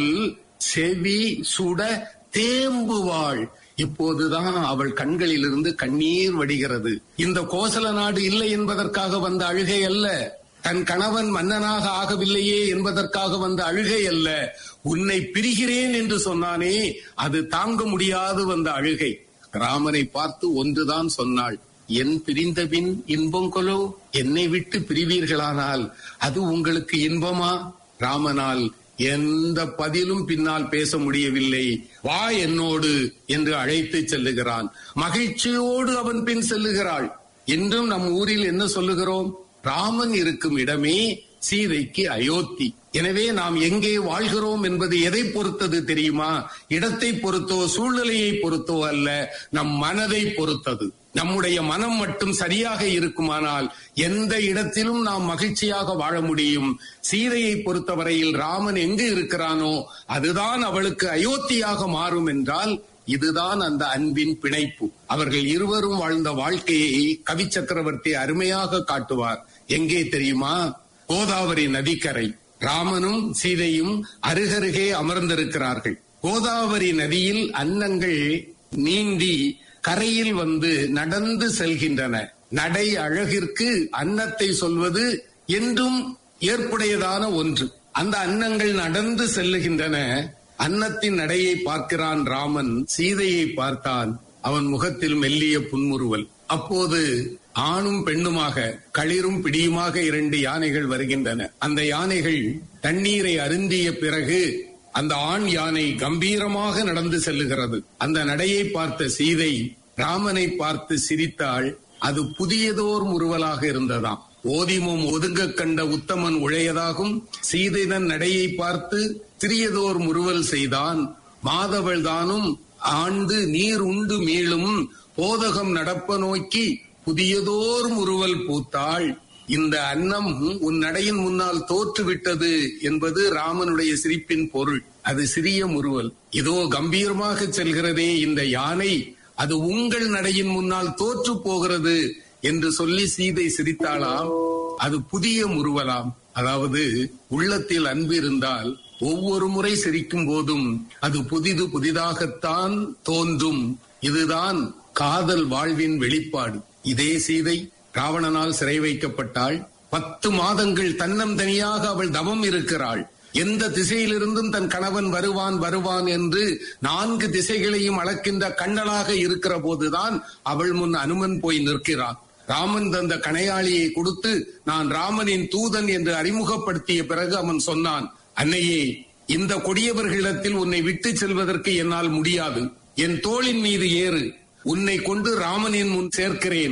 செவி சுட தேம்புவாள் இப்போதுதான் அவள் கண்களிலிருந்து கண்ணீர் வடிகிறது இந்த கோசல நாடு இல்லை என்பதற்காக வந்த அழுகை அல்ல தன் கணவன் மன்னனாக ஆகவில்லையே என்பதற்காக வந்த அழுகை அல்ல உன்னை பிரிகிறேன் என்று சொன்னானே அது தாங்க முடியாது வந்த அழுகை ராமனை பார்த்து ஒன்றுதான் சொன்னாள் என் பிரிந்தபின் இன்பம் கொலோ என்னை விட்டு பிரிவீர்களானால் அது உங்களுக்கு இன்பமா ராமனால் எந்த பதிலும் பின்னால் பேச முடியவில்லை வா என்னோடு என்று அழைத்து செல்லுகிறான் மகிழ்ச்சியோடு அவன் பின் செல்லுகிறாள் இன்றும் நம் ஊரில் என்ன சொல்லுகிறோம் ராமன் இருக்கும் இடமே சீதைக்கு அயோத்தி எனவே நாம் எங்கே வாழ்கிறோம் என்பது எதை பொறுத்தது தெரியுமா இடத்தை பொறுத்தோ சூழ்நிலையை பொறுத்தோ அல்ல நம் மனதை பொறுத்தது நம்முடைய மனம் மட்டும் சரியாக இருக்குமானால் எந்த இடத்திலும் நாம் மகிழ்ச்சியாக வாழ முடியும் சீதையை பொறுத்தவரையில் ராமன் எங்கு இருக்கிறானோ அதுதான் அவளுக்கு அயோத்தியாக மாறும் என்றால் இதுதான் அந்த அன்பின் பிணைப்பு அவர்கள் இருவரும் வாழ்ந்த வாழ்க்கையை கவி சக்கரவர்த்தி அருமையாக காட்டுவார் எங்கே தெரியுமா கோதாவரி நதிக்கரை ராமனும் சீதையும் அருகருகே அமர்ந்திருக்கிறார்கள் கோதாவரி நதியில் அன்னங்கள் நீந்தி கரையில் வந்து நடந்து செல்கின்றன நடை அழகிற்கு அன்னத்தை சொல்வது என்றும் ஏற்புடையதான ஒன்று அந்த அன்னங்கள் நடந்து செல்லுகின்றன அன்னத்தின் நடையை பார்க்கிறான் ராமன் சீதையை பார்த்தான் அவன் முகத்தில் மெல்லிய புன்முறுவல் அப்போது ஆணும் பெண்ணுமாக களிரும் பிடியுமாக இரண்டு யானைகள் வருகின்றன அந்த யானைகள் தண்ணீரை அருந்திய பிறகு அந்த ஆண் யானை கம்பீரமாக நடந்து செல்லுகிறது அந்த நடையை பார்த்த சீதை ராமனை பார்த்து சிரித்தாள் அது புதியதோர் முறுவலாக இருந்ததாம் ஓதிமும் ஒதுங்க கண்ட உத்தமன் உழையதாகும் சீதைதன் நடையை பார்த்து சிறியதோர் முறுவல் செய்தான் மாதவள் தானும் ஆண்டு நீர் உண்டு மீளும் போதகம் நடப்ப நோக்கி புதியதோர் முறுவல் பூத்தாள் இந்த அன்னம் உன் நடையின் முன்னால் தோற்றுவிட்டது என்பது ராமனுடைய சிரிப்பின் பொருள் அது சிறிய முறுவல் இதோ கம்பீரமாக செல்கிறதே இந்த யானை அது உங்கள் நடையின் முன்னால் தோற்று போகிறது என்று சொல்லி சீதை சிரித்தாளாம் அது புதிய முறுவலாம் அதாவது உள்ளத்தில் அன்பு இருந்தால் ஒவ்வொரு முறை சிரிக்கும் போதும் அது புதிது புதிதாகத்தான் தோன்றும் இதுதான் காதல் வாழ்வின் வெளிப்பாடு இதே சீதை ராவணனால் சிறை வைக்கப்பட்டாள் பத்து மாதங்கள் தன்னந்தனியாக அவள் தவம் இருக்கிறாள் எந்த திசையிலிருந்தும் தன் கணவன் வருவான் வருவான் என்று நான்கு திசைகளையும் அளக்கின்ற கண்ணலாக இருக்கிற போதுதான் அவள் முன் அனுமன் போய் நிற்கிறான் ராமன் தந்த கணையாளியை கொடுத்து நான் ராமனின் தூதன் என்று அறிமுகப்படுத்திய பிறகு அவன் சொன்னான் அன்னையே இந்த கொடியவர்களிடத்தில் உன்னை விட்டு செல்வதற்கு என்னால் முடியாது என் தோளின் மீது ஏறு உன்னை கொண்டு ராமனின் முன் சேர்க்கிறேன்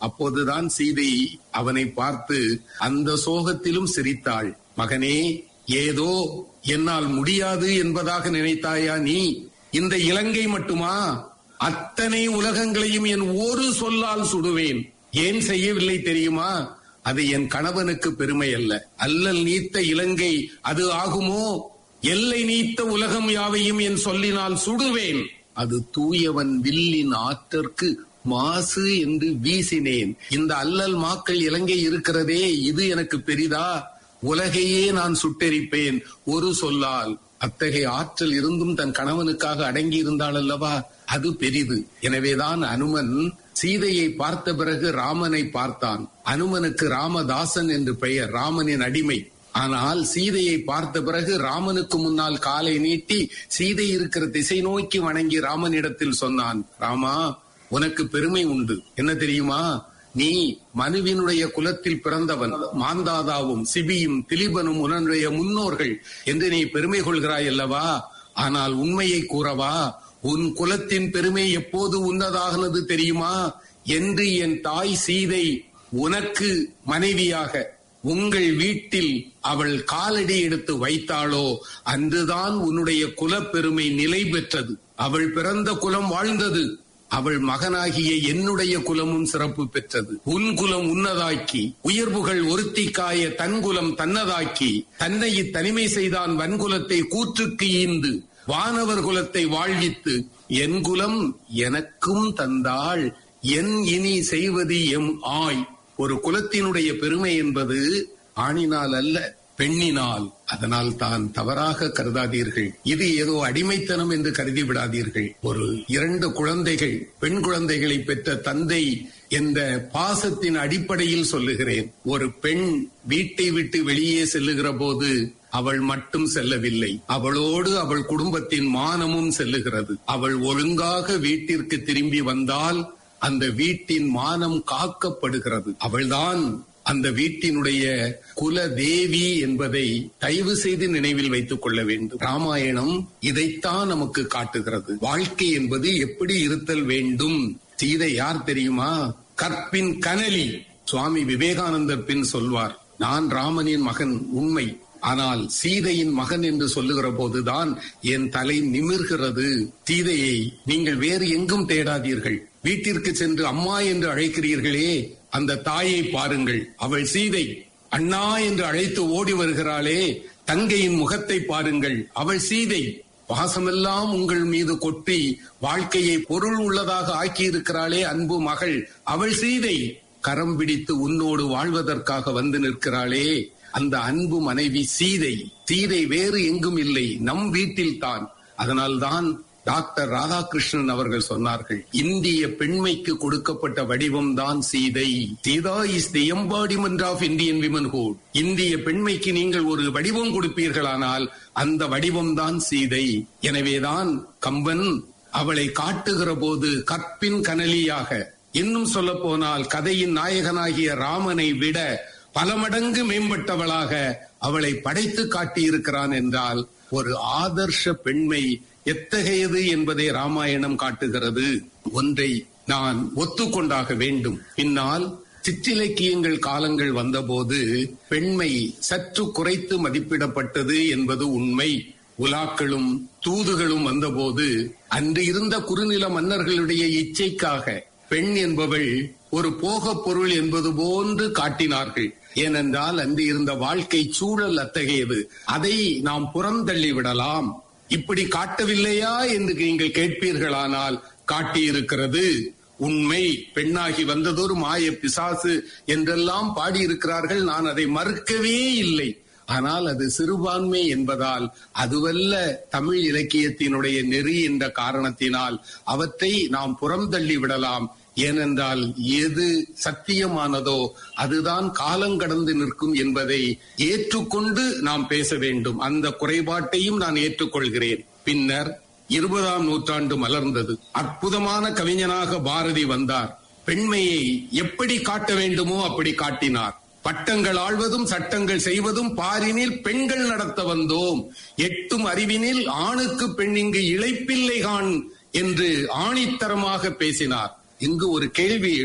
அப்போதுதான் சீதை அவனை பார்த்து அந்த சோகத்திலும் சிரித்தாள் மகனே ஏதோ என்னால் முடியாது என்பதாக நினைத்தாயா நீ இந்த இலங்கை மட்டுமா அத்தனை உலகங்களையும் என் ஒரு சொல்லால் சுடுவேன் ஏன் செய்யவில்லை தெரியுமா அது என் கணவனுக்கு பெருமை அல்ல அல்லல் நீத்த இலங்கை அது ஆகுமோ எல்லை நீத்த உலகம் யாவையும் என் சொல்லினால் சுடுவேன் அது தூயவன் வில்லின் ஆற்றற்கு மாசு என்று வீசினேன் இந்த அல்லல் மாக்கள் இலங்கை இருக்கிறதே இது எனக்கு பெரிதா உலகையே நான் சுட்டெரிப்பேன் ஒரு சொல்லால் அத்தகைய ஆற்றல் இருந்தும் தன் கணவனுக்காக அடங்கி இருந்தாள் அல்லவா அது பெரிது எனவேதான் அனுமன் சீதையை பார்த்த பிறகு ராமனை பார்த்தான் அனுமனுக்கு ராமதாசன் என்று பெயர் ராமனின் அடிமை ஆனால் சீதையை பார்த்த பிறகு ராமனுக்கு முன்னால் காலை நீட்டி சீதை இருக்கிற திசை நோக்கி வணங்கி ராமனிடத்தில் சொன்னான் ராமா உனக்கு பெருமை உண்டு என்ன தெரியுமா நீ மனுவினுடைய குலத்தில் பிறந்தவன் மாந்தாதாவும் சிபியும் திலீபனும் உன்னுடைய முன்னோர்கள் என்று நீ பெருமை கொள்கிறாய் அல்லவா ஆனால் உண்மையை கூறவா உன் குலத்தின் பெருமை எப்போது உன்னதாகனது தெரியுமா என்று என் தாய் சீதை உனக்கு மனைவியாக உங்கள் வீட்டில் அவள் காலடி எடுத்து வைத்தாளோ அன்றுதான் உன்னுடைய குலப்பெருமை நிலை பெற்றது அவள் பிறந்த குலம் வாழ்ந்தது அவள் மகனாகிய என்னுடைய குலமும் சிறப்பு பெற்றது உன் குலம் உன்னதாக்கி உயர்வுகள் ஒருத்திக்காய தன் குலம் தன்னதாக்கி தன்னை தனிமை செய்தான் வன்குலத்தை கூற்றுக்கு ஈந்து வானவர் குலத்தை வாழ்வித்து என் குலம் எனக்கும் தந்தாள் என் இனி செய்வது எம் ஆய் ஒரு குலத்தினுடைய பெருமை என்பது ஆணினால் அல்ல பெண்ணினால் அதனால் தான் தவறாக கருதாதீர்கள் இது ஏதோ அடிமைத்தனம் என்று கருதி விடாதீர்கள் ஒரு இரண்டு குழந்தைகள் பெண் குழந்தைகளை பெற்ற தந்தை என்ற பாசத்தின் அடிப்படையில் சொல்லுகிறேன் ஒரு பெண் வீட்டை விட்டு வெளியே செல்லுகிற போது அவள் மட்டும் செல்லவில்லை அவளோடு அவள் குடும்பத்தின் மானமும் செல்லுகிறது அவள் ஒழுங்காக வீட்டிற்கு திரும்பி வந்தால் அந்த வீட்டின் மானம் காக்கப்படுகிறது அவள்தான் அந்த வீட்டினுடைய குல தேவி என்பதை தயவு செய்து நினைவில் வைத்துக் கொள்ள வேண்டும் ராமாயணம் இதைத்தான் நமக்கு காட்டுகிறது வாழ்க்கை என்பது எப்படி இருத்தல் வேண்டும் சீதை யார் தெரியுமா கற்பின் கனலி சுவாமி விவேகானந்தர் பின் சொல்வார் நான் ராமனின் மகன் உண்மை ஆனால் சீதையின் மகன் என்று சொல்லுகிற போதுதான் என் தலை நிமிர்கிறது சீதையை நீங்கள் வேறு எங்கும் தேடாதீர்கள் வீட்டிற்கு சென்று அம்மா என்று அழைக்கிறீர்களே அந்த தாயை பாருங்கள் அவள் சீதை அண்ணா என்று அழைத்து ஓடி வருகிறாளே தங்கையின் முகத்தை பாருங்கள் அவள் சீதை பாசமெல்லாம் உங்கள் மீது கொட்டி வாழ்க்கையை பொருள் உள்ளதாக ஆக்கி இருக்கிறாளே அன்பு மகள் அவள் சீதை கரம் பிடித்து உன்னோடு வாழ்வதற்காக வந்து நிற்கிறாளே அந்த அன்பு மனைவி சீதை சீதை வேறு எங்கும் இல்லை நம் வீட்டில் தான் அதனால்தான் டாக்டர் ராதாகிருஷ்ணன் அவர்கள் சொன்னார்கள் இந்திய பெண்மைக்கு கொடுக்கப்பட்ட வடிவம் தான் Seethai Sita is the embodiment of Indian womanhood இந்திய பெண்மைக்கு நீங்கள் ஒரு வடிவம் கொடுப்பீர்களானால் அந்த வடிவம் தான் சீதை எனவேதான் கம்பன் அவளை காட்டுகிற போது கற்பின் கனலியாக இன்னும் சொல்ல போனால் கதையின் நாயகனாகிய ராமனை விட பல மடங்கு மேம்பட்டவளாக அவளை படைத்து காட்டியிருக்கிறான் என்றால் ஒரு ஆதர்ஷ பெண்மை எத்தகையது என்பதை ராமாயணம் காட்டுகிறது ஒன்றை நான் ஒத்துக்கொண்டாக வேண்டும் பின்னால் சிற்றிலக்கியங்கள் காலங்கள் வந்தபோது பெண்மை சற்று குறைத்து மதிப்பிடப்பட்டது என்பது உண்மை உலாக்களும் தூதுகளும் வந்தபோது அன்று இருந்த குறுநில மன்னர்களுடைய இச்சைக்காக பெண் என்பவள் ஒரு போகப் பொருள் என்பது போன்று காட்டினார்கள் ஏனென்றால் அன்று இருந்த வாழ்க்கை சூழல் அத்தகையது அதை நாம் புறந்தள்ளி விடலாம் இப்படி காட்டவில்லையா என்று நீங்கள் கேட்பீர்களானால் காட்டியிருக்கிறது உண்மை பெண்ணாகி வந்ததொரு மாய பிசாசு என்றெல்லாம் பாடியிருக்கிறார்கள் நான் அதை மறுக்கவே இல்லை ஆனால் அது சிறுபான்மை என்பதால் அதுவல்ல தமிழ் இலக்கியத்தினுடைய நெறி என்ற காரணத்தினால் அவற்றை நாம் புறந்தள்ளி விடலாம் ஏனென்றால் எது சத்தியமானதோ அதுதான் காலங்கடந்து நிற்கும் என்பதை ஏற்றுக்கொண்டு நாம் பேச வேண்டும் அந்த குறைபாட்டையும் நான் ஏற்றுக்கொள்கிறேன் பின்னர் இருபதாம் நூற்றாண்டு மலர்ந்தது அற்புதமான கவிஞனாக பாரதி வந்தார் பெண்மையை எப்படி காட்ட வேண்டுமோ அப்படி காட்டினார் பட்டங்கள் ஆழ்வதும் சட்டங்கள் செய்வதும் பாரினில் பெண்கள் நடத்த வந்தோம் எட்டும் அறிவினில் ஆணுக்கு பெண் இங்கு இழைப்பில்லை கான் என்று ஆணித்தரமாக பேசினார் இங்கு ஒரு கேள்வி எழும்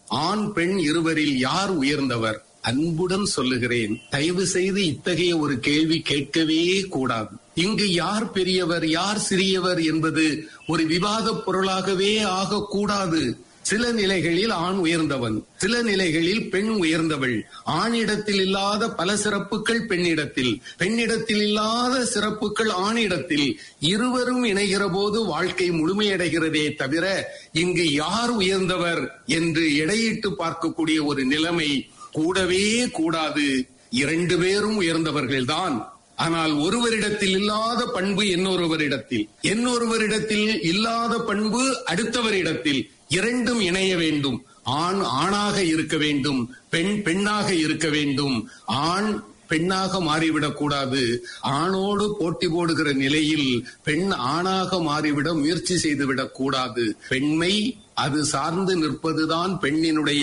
ஆண் பெண் இருவரில் யார் உயர்ந்தவர் அன்புடன் சொல்லுகிறேன் தயவு செய்து இத்தகைய ஒரு கேள்வி கேட்கவே கூடாது இங்கு யார் பெரியவர் யார் சிறியவர் என்பது ஒரு விவாத பொருளாகவே ஆகக்கூடாது சில நிலைகளில் ஆண் உயர்ந்தவன் சில நிலைகளில் பெண் உயர்ந்தவள் ஆணிடத்தில் இல்லாத பல சிறப்புகள் பெண்ணிடத்தில் பெண்ணிடத்தில் இல்லாத சிறப்புகள் ஆணிடத்தில் இருவரும் இணைகிற போது வாழ்க்கை முழுமையடைகிறதே தவிர இங்கு யார் உயர்ந்தவர் என்று எடையிட்டு பார்க்கக்கூடிய ஒரு நிலைமை கூடவே கூடாது இரண்டு பேரும் உயர்ந்தவர்கள்தான் ஆனால் ஒருவரிடத்தில் இல்லாத பண்பு இன்னொருவரிடத்தில் இன்னொருவரிடத்தில் இல்லாத பண்பு அடுத்தவரிடத்தில் இரண்டும் இணைய வேண்டும் ஆண் ஆணாக இருக்க வேண்டும் பெண் பெண்ணாக இருக்க வேண்டும் ஆண் பெண்ணாக மாறிவிடக் கூடாது ஆணோடு போட்டி போடுகிற நிலையில் பெண் ஆணாக மாறிவிட முயற்சி செய்துவிடக் கூடாது பெண்மை அது சார்ந்து நிற்பதுதான் பெண்ணினுடைய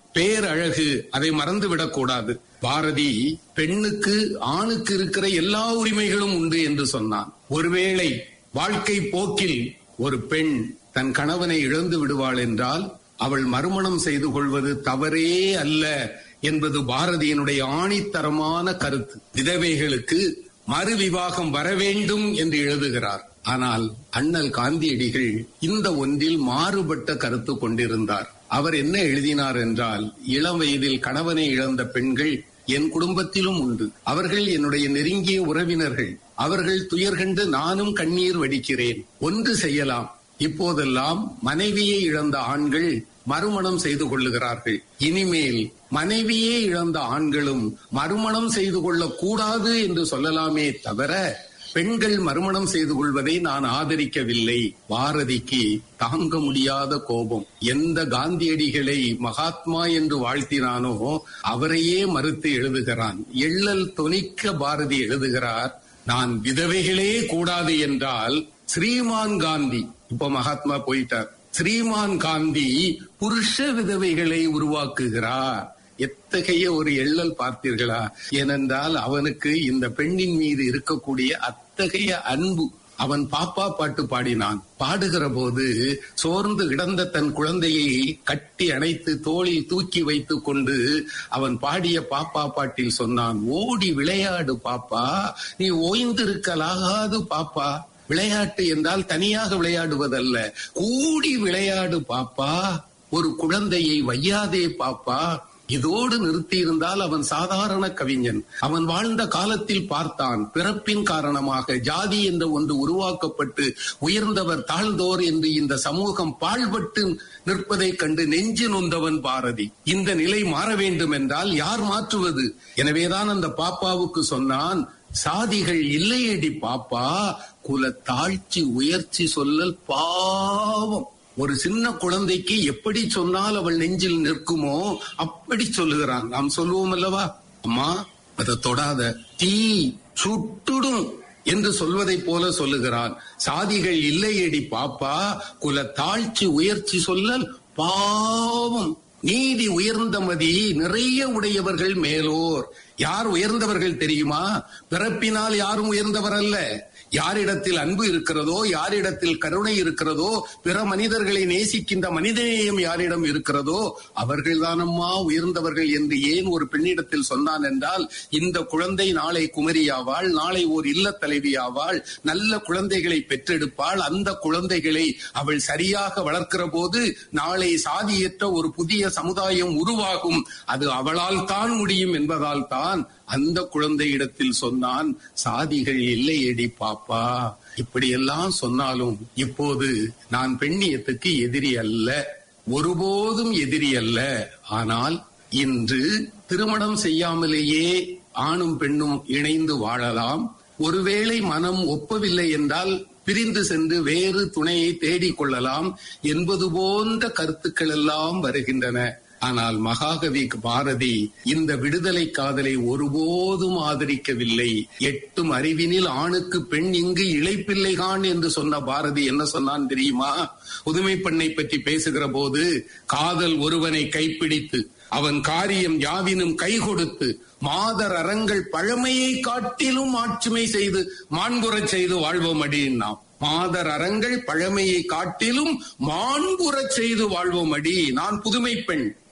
பேரழகு அதை மறந்துவிடக் கூடாது பாரதி பெண்ணுக்கு ஆணுக்கு இருக்கிற எல்லா உரிமைகளும் உண்டு என்று சொன்னான் ஒருவேளை வாழ்க்கை போக்கில் ஒரு பெண் தன் கணவனை இழந்து விடுவாள் என்றால் அவள் மறுமணம் செய்து கொள்வது தவறே அல்ல என்பது பாரதியினுடைய ஆணித்தரமான கருத்து விதவைகளுக்கு மறு விவாகம் வர வேண்டும் என்று எழுதுகிறார் ஆனால் அண்ணல் காந்தியடிகள் இந்த ஒன்றில் மாறுபட்ட கருத்து கொண்டிருந்தார் அவர் என்ன எழுதினார் என்றால் இளம் வயதில் கணவனை இழந்த பெண்கள் என் குடும்பத்திலும் உண்டு அவர்கள் என்னுடைய நெருங்கிய உறவினர்கள் அவர்கள் துயர் கண்டு நானும் கண்ணீர் வடிக்கிறேன் ஒன்று செய்யலாம் இப்போதெல்லாம் மனைவியை இழந்த ஆண்கள் மறுமணம் செய்து கொள்ளுகிறார்கள் இனிமேல் மனைவியே இழந்த ஆண்களும் மறுமணம் செய்து கொள்ளக் கூடாது என்று சொல்லலாமே தவிர பெண்கள் மறுமணம் செய்து கொள்வதை நான் ஆதரிக்கவில்லை பாரதிக்கு தாங்க முடியாத கோபம் எந்த காந்தியடிகளை மகாத்மா என்று வாழ்த்தினானோ அவரையே மறுத்து எழுதுகிறான் எள்ளல் தொனிக்க பாரதி எழுதுகிறார் நான் விதவைகளே கூடாது என்றால் ஸ்ரீமான் காந்தி இப்ப மகாத்மா போயிட்டார் ஸ்ரீமான் காந்தி புருஷ விதவைகளை உருவாக்குகிறார் எத்தகைய ஒரு எள்ளல் பார்த்தீர்களா ஏனென்றால் அவனுக்கு இந்த பெண்ணின் மீது இருக்கக்கூடிய அத்தகைய அன்பு அவன் பாப்பா பாட்டு பாடினான் பாடுகிற போது சோர்ந்து கிடந்த தன் குழந்தையை கட்டி அணைத்து தோளில் தூக்கி வைத்துக் கொண்டு அவன் பாடிய பாப்பா பாட்டில் சொன்னான் ஓடி விளையாடு பாப்பா நீ ஓய்ந்திருக்கலாகாது பாப்பா விளையாட்டு என்றால் தனியாக விளையாடுவதல்ல கூடி விளையாடு பாப்பா ஒரு குழந்தையை வையாதே பாப்பா இதோடு நிறுத்தியிருந்தால் அவன் சாதாரண கவிஞன் அவன் வாழ்ந்த காலத்தில் பார்த்தான் பிறப்பின் காரணமாக ஜாதி என்ற ஒன்று உருவாக்கப்பட்டு உயர்ந்தவர் தாழ்ந்தோர் என்று இந்த சமூகம் பாழ்பட்டு நிற்பதைக் கண்டு நெஞ்சு நொந்தவன் பாரதி இந்த நிலை மாற வேண்டும் என்றால் யார் மாற்றுவது எனவேதான் அந்த பாப்பாவுக்கு சொன்னான் சாதிகள் இல்லையடி பாப்பா குல தாழ்ச்சி உயர்ச்சி சொல்லல் பாவம் ஒரு சின்ன குழந்தைக்கு எப்படி சொன்னால் அவள் நெஞ்சில் நிற்குமோ அப்படி சொல்லுகிறான் நாம் சொல்லுவோம் அல்லவா அம்மா அதை தொடாத தீ சுட்டுடும் என்று சொல்வதைப் போல சொல்லுகிறான் சாதிகள் இல்லையடி பாப்பா குல தாழ்ச்சி உயர்ச்சி சொல்லல் பாவம் நீதி உயர்ந்த மதி நிறைய உடையவர்கள் மேலோர் யார் உயர்ந்தவர்கள் தெரியுமா பிறப்பினால் யாரும் உயர்ந்தவர் அல்ல யாரிடத்தில் அன்பு இருக்கிறதோ யாரிடத்தில் கருணை இருக்கிறதோ பிற மனிதர்களை நேசிக்கின்ற மனிதநேயம் யாரிடம் இருக்கிறதோ அவர்கள் தானம்மா உயர்ந்தவர்கள் என்று ஏன் ஒரு பெண்ணிடத்தில் சொன்னான் என்றால் இந்த குழந்தை நாளை குமரியாவாள் நாளை ஓர் இல்ல தலைவியாவாள் நல்ல குழந்தைகளை பெற்றெடுப்பாள் அந்த குழந்தைகளை அவள் சரியாக வளர்க்கிற போது நாளை சாதியற்ற ஒரு புதிய சமுதாயம் உருவாகும் அது அவளால் தான் முடியும் என்பதால் தான் அந்த குழந்தையிடத்தில் சொன்னான் சாதிகள் இல்லையடி பாப்பா இப்படியெல்லாம் சொன்னாலும் இப்போது நான் பெண்ணியத்துக்கு எதிரி அல்ல ஒருபோதும் எதிரி அல்ல ஆனால் இன்று திருமணம் செய்யாமலேயே ஆணும் பெண்ணும் இணைந்து வாழலாம் ஒருவேளை மனம் ஒப்பவில்லை என்றால் பிரிந்து சென்று வேறு துணையை தேடிக் கொள்ளலாம் என்பது போன்ற கருத்துக்கள் எல்லாம் வருகின்றன ஆனால் மகாகவி பாரதி இந்த விடுதலை காதலை ஒருபோதும் ஆதரிக்கவில்லை எட்டும் அறிவினில் ஆணுக்கு பெண் இங்கு இழைப்பில்லைகான் என்று சொன்ன பாரதி என்ன சொன்னான் தெரியுமா புதுமை பெண்ணை பற்றி பேசுகிற போது காதல் ஒருவனை கைப்பிடித்து அவன் காரியம் யாவினும் கை கொடுத்து மாதர் அறங்கள் பழமையை காட்டிலும் ஆட்சிமை செய்து மாண்புறச் செய்து வாழ்வோம் அடின்னாம் மாதர் அறங்கள் பழமையை காட்டிலும் மாண்புறச் செய்து வாழ்வோம் அடி நான் புதுமை பெண்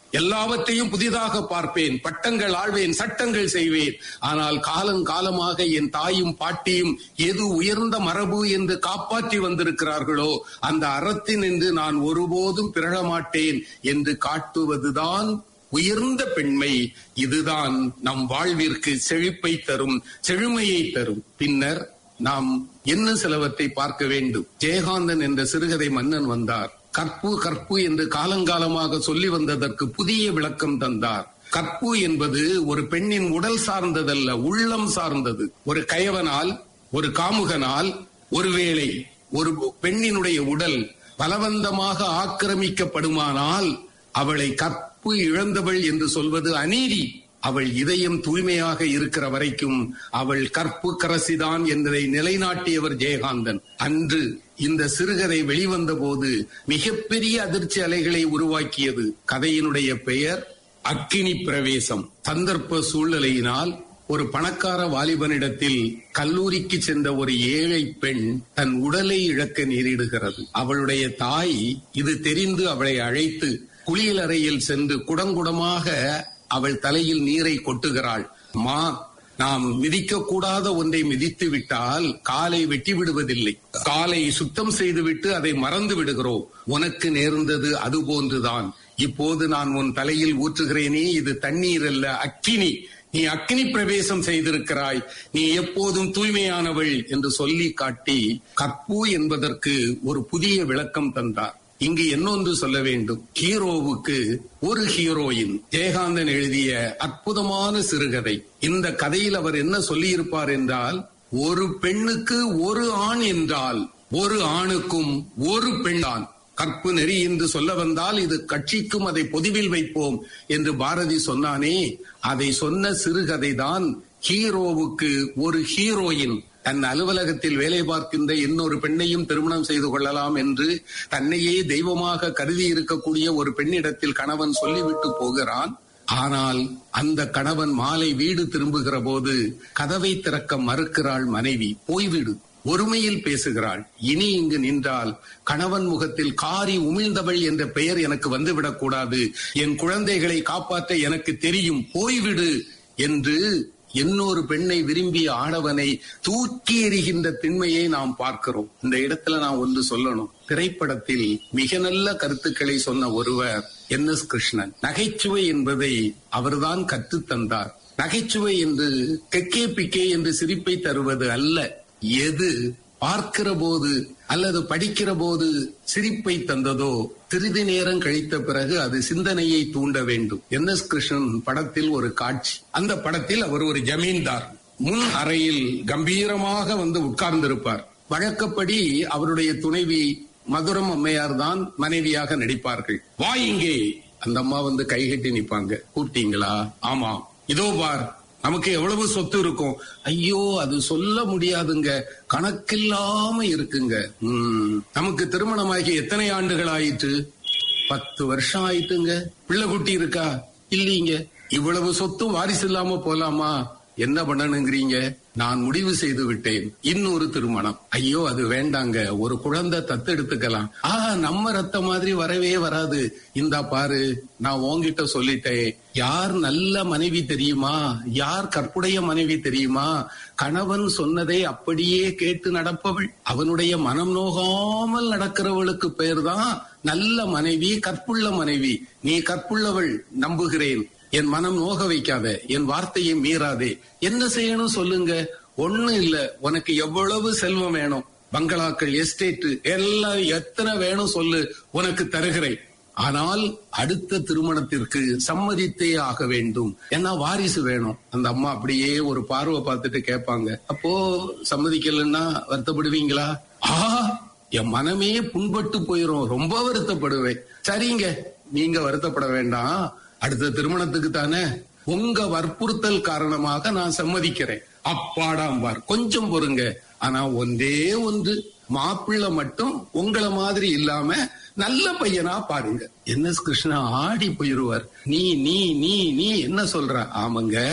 எல்லாவற்றையும் புதிதாக பார்ப்பேன் பட்டங்கள் ஆழ்வேன் சட்டங்கள் செய்வேன் ஆனால் காலம் காலமாக என் தாயும் பாட்டியும் எது உயர்ந்த மரபு என்று காப்பாற்றி வந்திருக்கிறார்களோ அந்த அறத்தின் என்று நான் ஒருபோதும் பிறழ மாட்டேன் என்று காட்டுவதுதான் உயர்ந்த பெண்மை இதுதான் நம் வாழ்விற்கு செழிப்பை தரும் செழுமையை தரும் பின்னர் நாம் என்ன சிலவற்றை பார்க்க வேண்டும் ஜெயகாந்தன் என்ற சிறுகதை மன்னன் வந்தார் கற்பு கற்பு என்று காலங்காலமாக சொல்லி வந்ததற்கு புதிய விளக்கம் தந்தார் கற்பு என்பது ஒரு பெண்ணின் உடல் சார்ந்ததல்ல உள்ளம் சார்ந்தது ஒரு கயவனால் ஒரு காமுகனால் ஒருவேளை ஒரு பெண்ணினுடைய உடல் பலவந்தமாக ஆக்கிரமிக்கப்படுமானால் அவளை கற்பு இழந்தவள் என்று சொல்வது அநீதி அவள் இதயம் தூய்மையாக இருக்கிற வரைக்கும் அவள் கற்பு கரசிதான் என்பதை நிலைநாட்டியவர் ஜெயகாந்தன் அன்று இந்த சிறுகதை வெளிவந்த போது மிகப்பெரிய அதிர்ச்சி அலைகளை உருவாக்கியது கதையினுடைய பெயர் அக்கினி பிரவேசம் சந்தர்ப்ப சூழ்நிலையினால் ஒரு பணக்கார வாலிபனிடத்தில் கல்லூரிக்கு சென்ற ஒரு ஏழை பெண் தன் உடலை இழக்க நேரிடுகிறது அவளுடைய தாய் இது தெரிந்து அவளை அழைத்து குளியலறையில் சென்று குடங்குடமாக அவள் தலையில் நீரை கொட்டுகிறாள் மா நாம் மிதிக்க கூடாத ஒன்றை மிதித்து விட்டால் காலை வெட்டி விடுவதில்லை காலை சுத்தம் செய்துவிட்டு அதை மறந்து விடுகிறோம் உனக்கு நேர்ந்தது அது போன்றுதான் இப்போது நான் உன் தலையில் ஊற்றுகிறேனே இது தண்ணீர் அல்ல அக்கினி நீ அக்னி பிரவேசம் செய்திருக்கிறாய் நீ எப்போதும் தூய்மையானவள் என்று சொல்லி காட்டி கற்பு என்பதற்கு ஒரு புதிய விளக்கம் தந்தார் இங்கு இன்னொன்று சொல்ல வேண்டும் ஹீரோவுக்கு ஒரு ஹீரோயின் ஜெயகாந்தன் எழுதிய அற்புதமான சிறுகதை இந்த கதையில் அவர் என்ன சொல்லியிருப்பார் என்றால் ஒரு பெண்ணுக்கு ஒரு ஆண் என்றால் ஒரு ஆணுக்கும் ஒரு பெண்தான் கற்பு நெறி என்று சொல்ல வந்தால் இது கட்சிக்கும் அதை பொதுவில் வைப்போம் என்று பாரதி சொன்னானே அதை சொன்ன சிறுகதை தான் ஹீரோவுக்கு ஒரு ஹீரோயின் தன் அலுவலகத்தில் வேலை பார்க்கின்ற இன்னொரு பெண்ணையும் திருமணம் செய்து கொள்ளலாம் என்று தன்னையே தெய்வமாக கருதி இருக்கக்கூடிய ஒரு பெண்ணிடத்தில் கணவன் சொல்லிவிட்டு போகிறான் ஆனால் அந்த கணவன் மாலை வீடு திரும்புகிற போது கதவை திறக்க மறுக்கிறாள் மனைவி போய்விடு ஒருமையில் பேசுகிறாள் இனி இங்கு நின்றால் கணவன் முகத்தில் காரி உமிழ்ந்தவள் என்ற பெயர் எனக்கு வந்துவிடக் கூடாது என் குழந்தைகளை காப்பாற்ற எனக்கு தெரியும் போய்விடு என்று இன்னொரு பெண்ணை விரும்பிய ஆடவனை தூக்கி எறிகின்ற திண்மையை நாம் பார்க்கிறோம் இந்த இடத்துல நான் ஒன்று சொல்லணும் திரைப்படத்தில் மிக நல்ல கருத்துக்களை சொன்ன ஒருவர் என் எஸ் கிருஷ்ணன் நகைச்சுவை என்பதை அவர்தான் கற்றுத் தந்தார் நகைச்சுவை என்று கெக்கே பிக்கே என்று சிரிப்பை தருவது அல்ல எது பார்க்கிற போது அல்லது படிக்கிற போது சிரிப்பை தந்ததோ சிறிது நேரம் கழித்த பிறகு அது சிந்தனையை தூண்ட வேண்டும் என் எஸ் கிருஷ்ணன் படத்தில் ஒரு காட்சி அந்த படத்தில் அவர் ஒரு ஜமீன்தார் முன் அறையில் கம்பீரமாக வந்து உட்கார்ந்திருப்பார் வழக்கப்படி அவருடைய துணைவி மதுரம் அம்மையார் தான் மனைவியாக நடிப்பார்கள் வா இங்கே அந்த அம்மா வந்து கைகட்டி நிப்பாங்க கூப்பிட்டீங்களா ஆமா இதோ பார் நமக்கு எவ்வளவு சொத்து இருக்கும் ஐயோ அது சொல்ல முடியாதுங்க கணக்கில்லாம இருக்குங்க உம் நமக்கு திருமணமாகி எத்தனை ஆண்டுகள் ஆயிற்று பத்து வருஷம் ஆயிட்டுங்க பிள்ளை குட்டி இருக்கா இல்லீங்க இவ்வளவு சொத்தும் வாரிசு இல்லாம போலாமா என்ன பண்ணணுங்கிறீங்க நான் முடிவு செய்து விட்டேன் இன்னொரு திருமணம் ஐயோ அது வேண்டாங்க ஒரு குழந்தை தத்தெடுத்துக்கலாம் ஆ நம்ம ரத்த மாதிரி வரவே வராது இந்தா பாரு நான் உன்கிட்ட சொல்லிட்டேன் யார் நல்ல மனைவி தெரியுமா யார் கற்புடைய மனைவி தெரியுமா கணவன் சொன்னதை அப்படியே கேட்டு நடப்பவள் அவனுடைய மனம் நோகாமல் நடக்கிறவளுக்கு பெயர்தான் நல்ல மனைவி கற்புள்ள மனைவி நீ கற்புள்ளவள் நம்புகிறேன் என் மனம் நோக வைக்காத என் வார்த்தையை மீறாதே என்ன செய்யணும் சொல்லுங்க ஒண்ணும் இல்ல உனக்கு எவ்வளவு செல்வம் வேணும் பங்களாக்கள் எஸ்டேட் எல்லாம் எத்தனை வேணும் சொல்லு உனக்கு தருகிறேன் ஆனால் அடுத்த திருமணத்திற்கு சம்மதித்தே ஆக வேண்டும் ஏன்னா வாரிசு வேணும் அந்த அம்மா அப்படியே ஒரு பார்வை பார்த்துட்டு கேட்பாங்க அப்போ சம்மதிக்கலன்னா வருத்தப்படுவீங்களா ஆ என் மனமே புண்பட்டு போயிரும் ரொம்ப வருத்தப்படுவேன் சரிங்க நீங்க வருத்தப்பட வேண்டாம் அடுத்த திருமணத்துக்கு தானே உங்க வற்புறுத்தல் காரணமாக நான் சம்மதிக்கிறேன் அப்பாடாம்பார் கொஞ்சம் பொறுங்க ஆனா ஒன்றே ஒன்று மாப்பிள்ளை மட்டும் உங்களை மாதிரி இல்லாம நல்ல பையனா பாருங்க என் எஸ் கிருஷ்ணா ஆடி போயிருவார் நீ நீ நீ நீ என்ன சொல்ற ஆமாங்க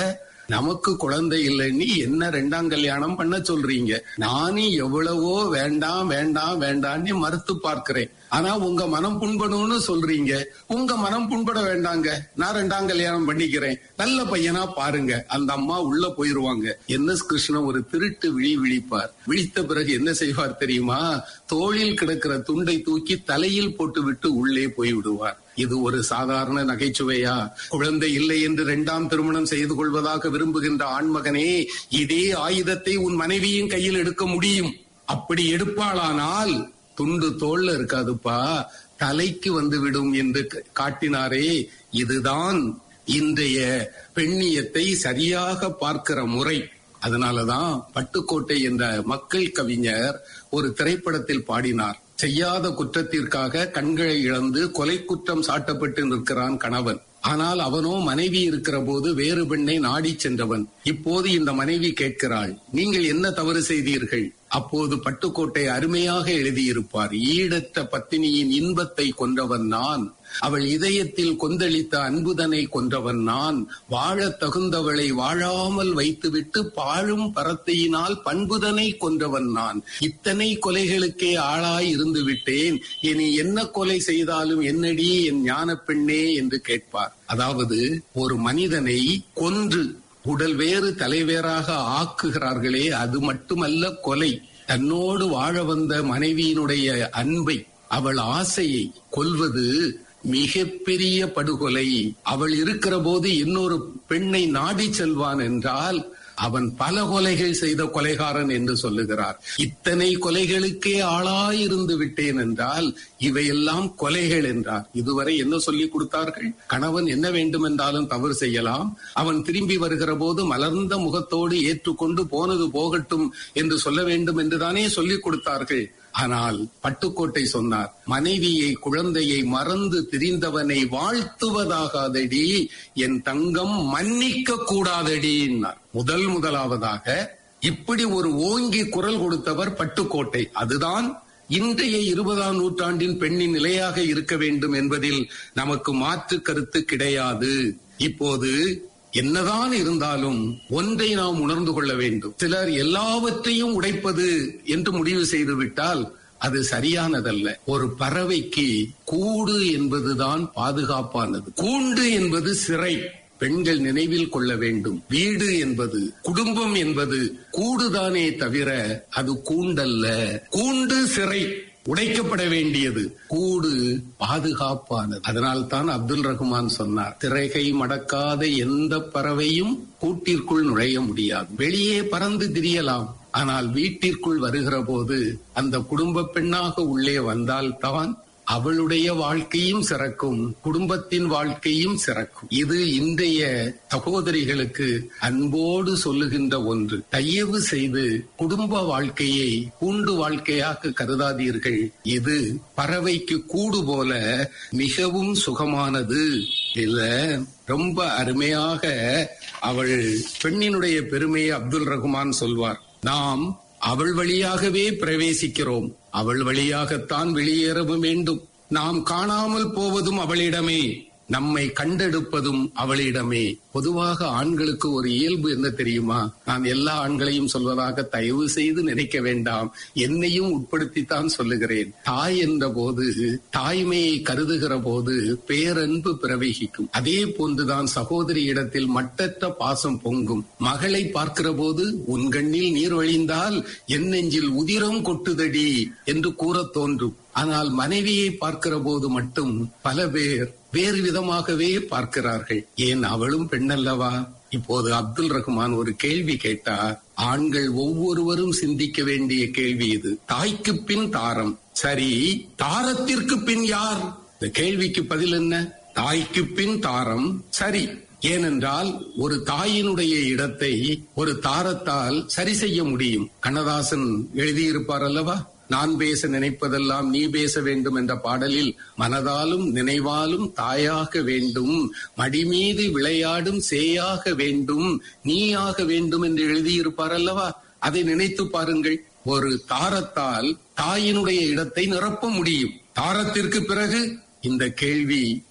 நமக்கு குழந்தை இல்லைன்னு என்ன ரெண்டாம் கல்யாணம் பண்ண சொல்றீங்க நானும் எவ்வளவோ வேண்டாம் வேண்டாம் வேண்டாம்னு மறுத்து பார்க்கிறேன் ஆனா உங்க மனம் புண்படும்னு சொல்றீங்க உங்க மனம் புண்பட வேண்டாங்க நான் ரெண்டாம் கல்யாணம் பண்ணிக்கிறேன் நல்ல பையனா பாருங்க அந்த அம்மா உள்ள போயிருவாங்க என் எஸ் கிருஷ்ணன் ஒரு திருட்டு விழி விழிப்பார் விழித்த பிறகு என்ன செய்வார் தெரியுமா தோளில் கிடக்கிற துண்டை தூக்கி தலையில் போட்டு விட்டு உள்ளே போய் விடுவார் இது ஒரு சாதாரண நகைச்சுவையா குழந்தை இல்லை என்று இரண்டாம் திருமணம் செய்து கொள்வதாக விரும்புகின்ற ஆண்மகனே இதே ஆயுதத்தை உன் மனைவியின் கையில் எடுக்க முடியும் அப்படி எடுப்பாளானால் துண்டு தோல்ல இருக்காதுப்பா தலைக்கு வந்து விடும் என்று க- காட்டினாரே இதுதான் இன்றைய பெண்ணியத்தை சரியாக பார்க்கிற முறை அதனாலதான் பட்டுக்கோட்டை என்ற மக்கள் கவிஞர் ஒரு திரைப்படத்தில் பாடினார் செய்யாத குற்றத்திற்காக கண்களை இழந்து கொலை குற்றம் சாட்டப்பட்டு நிற்கிறான் கணவன் ஆனால் அவனோ மனைவி இருக்கிற போது வேறு பெண்ணை நாடி சென்றவன் இப்போது இந்த மனைவி கேட்கிறாள் நீங்கள் என்ன தவறு செய்தீர்கள் அப்போது பட்டுக்கோட்டை அருமையாக எழுதியிருப்பார் ஈடற்ற பத்தினியின் இன்பத்தை கொன்றவன் நான் அவள் இதயத்தில் கொந்தளித்த அன்புதனை கொன்றவன் நான் வாழத் தகுந்தவளை வாழாமல் வைத்துவிட்டு பாழும் பரத்தையினால் பண்புதனை கொன்றவன் நான் இத்தனை கொலைகளுக்கே ஆளாய் இருந்து விட்டேன் இனி என்ன கொலை செய்தாலும் என்னடி என் ஞான பெண்ணே என்று கேட்பார் அதாவது ஒரு மனிதனை கொன்று உடல் வேறு தலைவேறாக ஆக்குகிறார்களே அது மட்டுமல்ல கொலை தன்னோடு வாழ வந்த மனைவியினுடைய அன்பை அவள் ஆசையை கொல்வது மிகப்பெரிய படுகொலை அவள் இருக்கிற போது இன்னொரு பெண்ணை நாடி செல்வான் என்றால் அவன் பல கொலைகள் செய்த கொலைகாரன் என்று சொல்லுகிறார் இத்தனை கொலைகளுக்கே ஆளாயிருந்து விட்டேன் என்றால் இவையெல்லாம் கொலைகள் என்றார் இதுவரை என்ன சொல்லிக் கொடுத்தார்கள் கணவன் என்ன வேண்டும் என்றாலும் தவறு செய்யலாம் அவன் திரும்பி வருகிற போது மலர்ந்த முகத்தோடு ஏற்றுக்கொண்டு போனது போகட்டும் என்று சொல்ல வேண்டும் என்றுதானே சொல்லிக் கொடுத்தார்கள் ஆனால் பட்டுக்கோட்டை சொன்னார் மனைவியை குழந்தையை மறந்து திரிந்தவனை வாழ்த்துவதாகாதடி என் தங்கம் மன்னிக்க கூடாதடி முதல் முதலாவதாக இப்படி ஒரு ஓங்கி குரல் கொடுத்தவர் பட்டுக்கோட்டை அதுதான் இன்றைய இருபதாம் நூற்றாண்டின் பெண்ணின் நிலையாக இருக்க வேண்டும் என்பதில் நமக்கு மாற்று கருத்து கிடையாது இப்போது என்னதான் இருந்தாலும் ஒன்றை நாம் உணர்ந்து கொள்ள வேண்டும் சிலர் எல்லாவற்றையும் உடைப்பது என்று முடிவு செய்து விட்டால் அது சரியானதல்ல ஒரு பறவைக்கு கூடு என்பதுதான் பாதுகாப்பானது கூண்டு என்பது சிறை பெண்கள் நினைவில் கொள்ள வேண்டும் வீடு என்பது குடும்பம் என்பது கூடுதானே தவிர அது கூண்டல்ல கூண்டு சிறை உடைக்கப்பட வேண்டியது கூடு பாதுகாப்பானது அதனால் தான் அப்துல் ரஹ்மான் சொன்னார் திரைகை மடக்காத எந்த பறவையும் கூட்டிற்குள் நுழைய முடியாது வெளியே பறந்து திரியலாம் ஆனால் வீட்டிற்குள் வருகிற போது அந்த குடும்ப பெண்ணாக உள்ளே வந்தால்தான் அவளுடைய வாழ்க்கையும் சிறக்கும் குடும்பத்தின் வாழ்க்கையும் சிறக்கும் இது இன்றைய சகோதரிகளுக்கு அன்போடு சொல்லுகின்ற ஒன்று தயவு செய்து குடும்ப வாழ்க்கையை கூண்டு வாழ்க்கையாக கருதாதீர்கள் இது பறவைக்கு கூடு போல மிகவும் சுகமானது இல்ல ரொம்ப அருமையாக அவள் பெண்ணினுடைய பெருமையை அப்துல் ரகுமான் சொல்வார் நாம் அவள் வழியாகவே பிரவேசிக்கிறோம் அவள் வழியாகத்தான் வெளியேறவும் வேண்டும் நாம் காணாமல் போவதும் அவளிடமே நம்மை கண்டெடுப்பதும் அவளிடமே பொதுவாக ஆண்களுக்கு ஒரு இயல்பு என்ன தெரியுமா நான் எல்லா ஆண்களையும் சொல்வதாக தயவு செய்து நினைக்க வேண்டாம் என்னையும் உட்படுத்தித்தான் சொல்லுகிறேன் தாய் என்ற போது தாய்மையை கருதுகிற போது பேரன்பு பிரவேகிக்கும் அதே போன்றுதான் சகோதரி இடத்தில் மட்டற்ற பாசம் பொங்கும் மகளை பார்க்கிற போது உன் கண்ணில் நீர் வழிந்தால் என் நெஞ்சில் உதிரம் கொட்டுதடி என்று கூறத் தோன்றும் ஆனால் மனைவியை பார்க்கிற போது மட்டும் பல பேர் வேறு விதமாகவே பார்க்கிறார்கள் ஏன் அவளும் பெண்ணல்லவா இப்போது அப்துல் ரஹ்மான் ஒரு கேள்வி கேட்டார் ஆண்கள் ஒவ்வொருவரும் சிந்திக்க வேண்டிய கேள்வி இது தாய்க்கு பின் தாரம் சரி தாரத்திற்கு பின் யார் இந்த கேள்விக்கு பதில் என்ன தாய்க்கு பின் தாரம் சரி ஏனென்றால் ஒரு தாயினுடைய இடத்தை ஒரு தாரத்தால் சரி செய்ய முடியும் கண்ணதாசன் எழுதியிருப்பார் அல்லவா நான் பேச நினைப்பதெல்லாம் நீ பேச வேண்டும் என்ற பாடலில் மனதாலும் நினைவாலும் தாயாக வேண்டும் மடிமீது விளையாடும் சேயாக வேண்டும் நீயாக வேண்டும் என்று எழுதியிருப்பார் அல்லவா அதை நினைத்து பாருங்கள் ஒரு தாரத்தால் தாயினுடைய இடத்தை நிரப்ப முடியும் தாரத்திற்கு பிறகு இந்த கேள்வி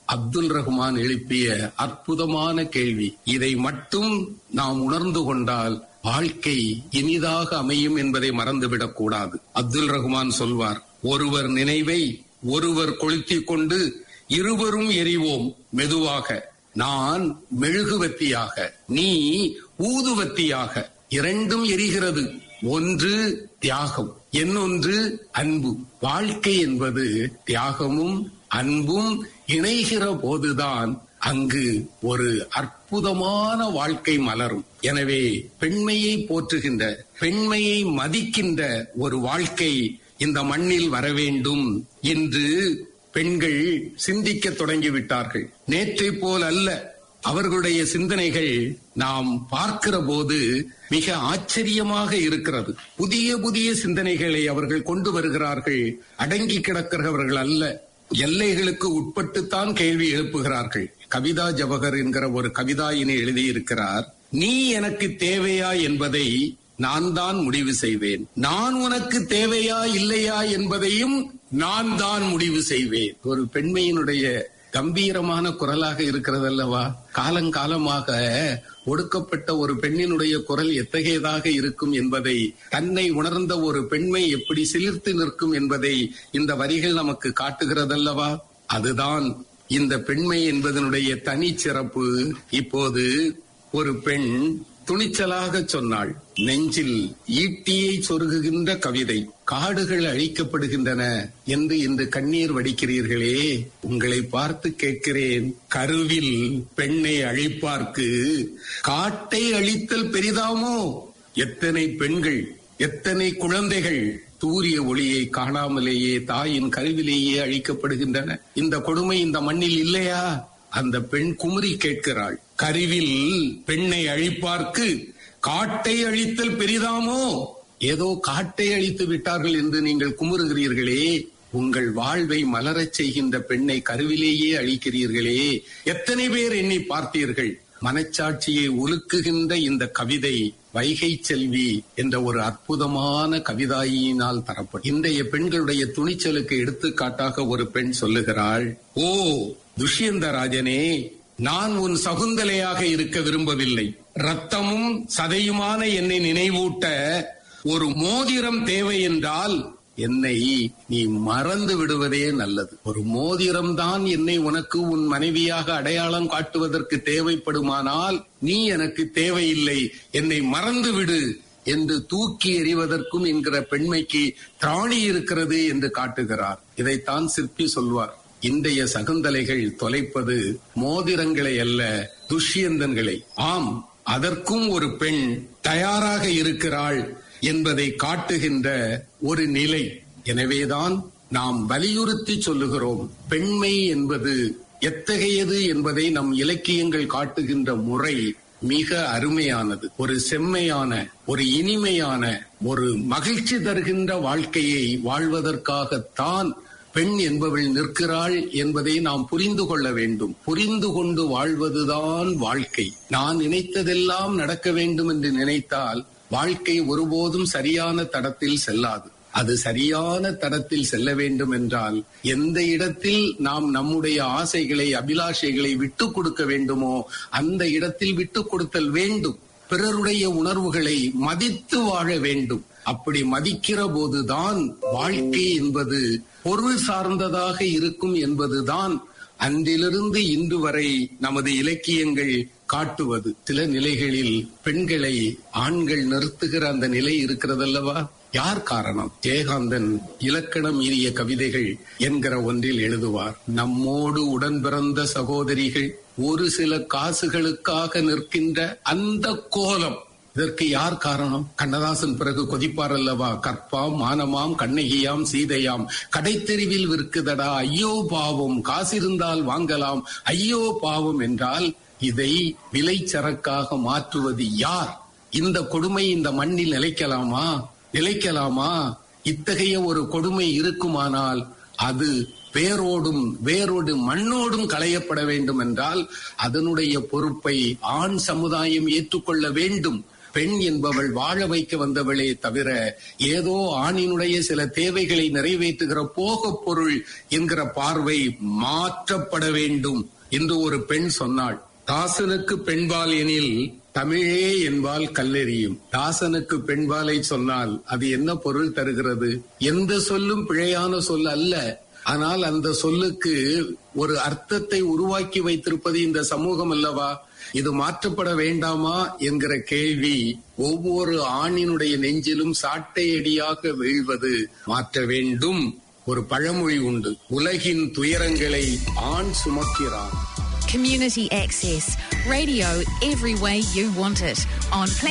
அப்துல் ரஹ்மான் எழுப்பிய அற்புதமான கேள்வி இதை மட்டும் நாம் உணர்ந்து கொண்டால் வாழ்க்கை இனிதாக அமையும் என்பதை மறந்துவிடக் கூடாது அப்துல் ரஹ்மான் சொல்வார் ஒருவர் நினைவை ஒருவர் கொளுத்திக் கொண்டு இருவரும் எரிவோம் மெதுவாக நான் மெழுகுவத்தியாக நீ ஊதுவத்தியாக இரண்டும் எரிகிறது ஒன்று தியாகம் இன்னொன்று அன்பு வாழ்க்கை என்பது தியாகமும் அன்பும் இணைகிற போதுதான் அங்கு ஒரு அற்புதமான வாழ்க்கை மலரும் எனவே பெண்மையை போற்றுகின்ற பெண்மையை மதிக்கின்ற ஒரு வாழ்க்கை இந்த மண்ணில் வர வேண்டும் என்று பெண்கள் சிந்திக்க தொடங்கிவிட்டார்கள் நேற்றை போல் அல்ல அவர்களுடைய சிந்தனைகள் நாம் பார்க்கிற போது மிக ஆச்சரியமாக இருக்கிறது புதிய புதிய சிந்தனைகளை அவர்கள் கொண்டு வருகிறார்கள் அடங்கி கிடக்கிறவர்கள் அல்ல எல்லைகளுக்கு உட்பட்டுத்தான் கேள்வி எழுப்புகிறார்கள் கவிதா ஜவஹர் என்கிற ஒரு கவிதாயினை எழுதியிருக்கிறார் நீ எனக்கு தேவையா என்பதை நான் தான் முடிவு செய்வேன் நான் உனக்கு தேவையா இல்லையா என்பதையும் நான் தான் முடிவு செய்வேன் ஒரு பெண்மையினுடைய கம்பீரமான குரலாக இருக்கிறது அல்லவா காலங்காலமாக ஒடுக்கப்பட்ட ஒரு பெண்ணினுடைய குரல் எத்தகையதாக இருக்கும் என்பதை தன்னை உணர்ந்த ஒரு பெண்மை எப்படி சிலிர்த்து நிற்கும் என்பதை இந்த வரிகள் நமக்கு காட்டுகிறதல்லவா அதுதான் இந்த பெண்மை என்பதனுடைய தனிச்சிறப்பு இப்போது ஒரு பெண் துணிச்சலாக சொன்னாள் நெஞ்சில் ஈட்டியை சொருகுகின்ற கவிதை காடுகள் அழிக்கப்படுகின்றன என்று இன்று கண்ணீர் வடிக்கிறீர்களே உங்களை பார்த்து கேட்கிறேன் கருவில் பெண்ணை அழிப்பார்க்கு காட்டை அழித்தல் பெரிதாமோ எத்தனை பெண்கள் எத்தனை குழந்தைகள் சூரிய ஒளியை காணாமலேயே தாயின் கருவிலேயே அழிக்கப்படுகின்றன இந்த கொடுமை இந்த மண்ணில் இல்லையா அந்த பெண் குமுறி கேட்கிறாள் கருவில் பெண்ணை அழிப்பார்க்கு காட்டை அழித்தல் பெரிதாமோ ஏதோ காட்டை அழித்து விட்டார்கள் என்று நீங்கள் குமுறுகிறீர்களே உங்கள் வாழ்வை மலரச் செய்கின்ற பெண்ணை கருவிலேயே அழிக்கிறீர்களே எத்தனை பேர் எண்ணி பார்த்தீர்கள் மனச்சாட்சியை உலுக்குகின்ற இந்த கவிதை வைகை செல்வி என்ற ஒரு அற்புதமான கவிதாயினால் தரப்படும் இன்றைய பெண்களுடைய துணிச்சலுக்கு எடுத்துக்காட்டாக ஒரு பெண் சொல்லுகிறாள் ஓ துஷ்யந்த ராஜனே நான் உன் சகுந்தலையாக இருக்க விரும்பவில்லை ரத்தமும் சதையுமான என்னை நினைவூட்ட ஒரு மோதிரம் தேவை என்றால் என்னை நீ மறந்து விடுவதே நல்லது ஒரு மோதிரம் தான் என்னை உனக்கு உன் மனைவியாக அடையாளம் காட்டுவதற்கு தேவைப்படுமானால் நீ எனக்கு தேவையில்லை என்னை மறந்து விடு என்று தூக்கி எறிவதற்கும் என்கிற பெண்மைக்கு திராணி இருக்கிறது என்று காட்டுகிறார் இதைத்தான் சிற்பி சொல்வார் இன்றைய சகுந்தலைகள் தொலைப்பது மோதிரங்களை அல்ல துஷ்யந்தன்களை ஆம் அதற்கும் ஒரு பெண் தயாராக இருக்கிறாள் என்பதை காட்டுகின்ற ஒரு நிலை எனவேதான் நாம் வலியுறுத்தி சொல்லுகிறோம் பெண்மை என்பது எத்தகையது என்பதை நம் இலக்கியங்கள் காட்டுகின்ற முறை மிக அருமையானது ஒரு செம்மையான ஒரு இனிமையான ஒரு மகிழ்ச்சி தருகின்ற வாழ்க்கையை வாழ்வதற்காகத்தான் பெண் என்பவள் நிற்கிறாள் என்பதை நாம் புரிந்து கொள்ள வேண்டும் புரிந்து கொண்டு வாழ்வதுதான் வாழ்க்கை நான் நினைத்ததெல்லாம் நடக்க வேண்டும் என்று நினைத்தால் வாழ்க்கை ஒருபோதும் சரியான தடத்தில் செல்லாது அது சரியான தடத்தில் செல்ல வேண்டும் என்றால் எந்த இடத்தில் நாம் நம்முடைய ஆசைகளை அபிலாஷைகளை விட்டு கொடுக்க வேண்டுமோ அந்த இடத்தில் விட்டு கொடுத்தல் வேண்டும் பிறருடைய உணர்வுகளை மதித்து வாழ வேண்டும் அப்படி மதிக்கிற போதுதான் வாழ்க்கை என்பது பொருள் சார்ந்ததாக இருக்கும் என்பதுதான் அன்றிலிருந்து இன்று வரை நமது இலக்கியங்கள் காட்டுவது சில நிலைகளில் பெண்களை ஆண்கள் நிறுத்துகிற அந்த நிலை இருக்கிறதல்லவா யார் காரணம் ஜெயகாந்தன் இலக்கணம் மீறிய கவிதைகள் என்கிற ஒன்றில் எழுதுவார் நம்மோடு உடன் பிறந்த சகோதரிகள் ஒரு சில காசுகளுக்காக நிற்கின்ற அந்த கோலம் இதற்கு யார் காரணம் கண்ணதாசன் பிறகு கொதிப்பார் அல்லவா கற்பாம் மானமாம் கண்ணகியாம் சீதையாம் கடைத்தெருவில் விற்குதடா ஐயோ பாவம் காசிருந்தால் வாங்கலாம் ஐயோ பாவம் என்றால் இதை விலை சரக்காக மாற்றுவது யார் இந்த கொடுமை இந்த மண்ணில் நிலைக்கலாமா நிலைக்கலாமா இத்தகைய ஒரு கொடுமை இருக்குமானால் அது வேரோடும் வேரோடு மண்ணோடும் களையப்பட வேண்டும் என்றால் அதனுடைய பொறுப்பை ஆண் சமுதாயம் ஏற்றுக்கொள்ள வேண்டும் பெண் என்பவள் வாழ வைக்க வந்தவளே தவிர ஏதோ ஆணினுடைய சில தேவைகளை நிறைவேற்றுகிற போகப் பொருள் என்கிற பார்வை மாற்றப்பட வேண்டும் என்று ஒரு பெண் சொன்னாள் தாசனுக்கு பெண்பால் எனில் தமிழே என்பால் கல்லெறியும் தாசனுக்கு பெண்பாலை சொன்னால் அது என்ன பொருள் தருகிறது எந்த சொல்லும் பிழையான சொல் அல்ல ஆனால் அந்த சொல்லுக்கு ஒரு அர்த்தத்தை உருவாக்கி வைத்திருப்பது இந்த சமூகம் அல்லவா இது மாற்றப்பட வேண்டாமா என்கிற கேள்வி ஒவ்வொரு ஆணினுடைய நெஞ்சிலும் சாட்டையடியாக வீழ்வது மாற்ற வேண்டும் ஒரு பழமொழி உண்டு உலகின் துயரங்களை ஆண் சுமக்கிறான் Community access. Radio every way you want it. On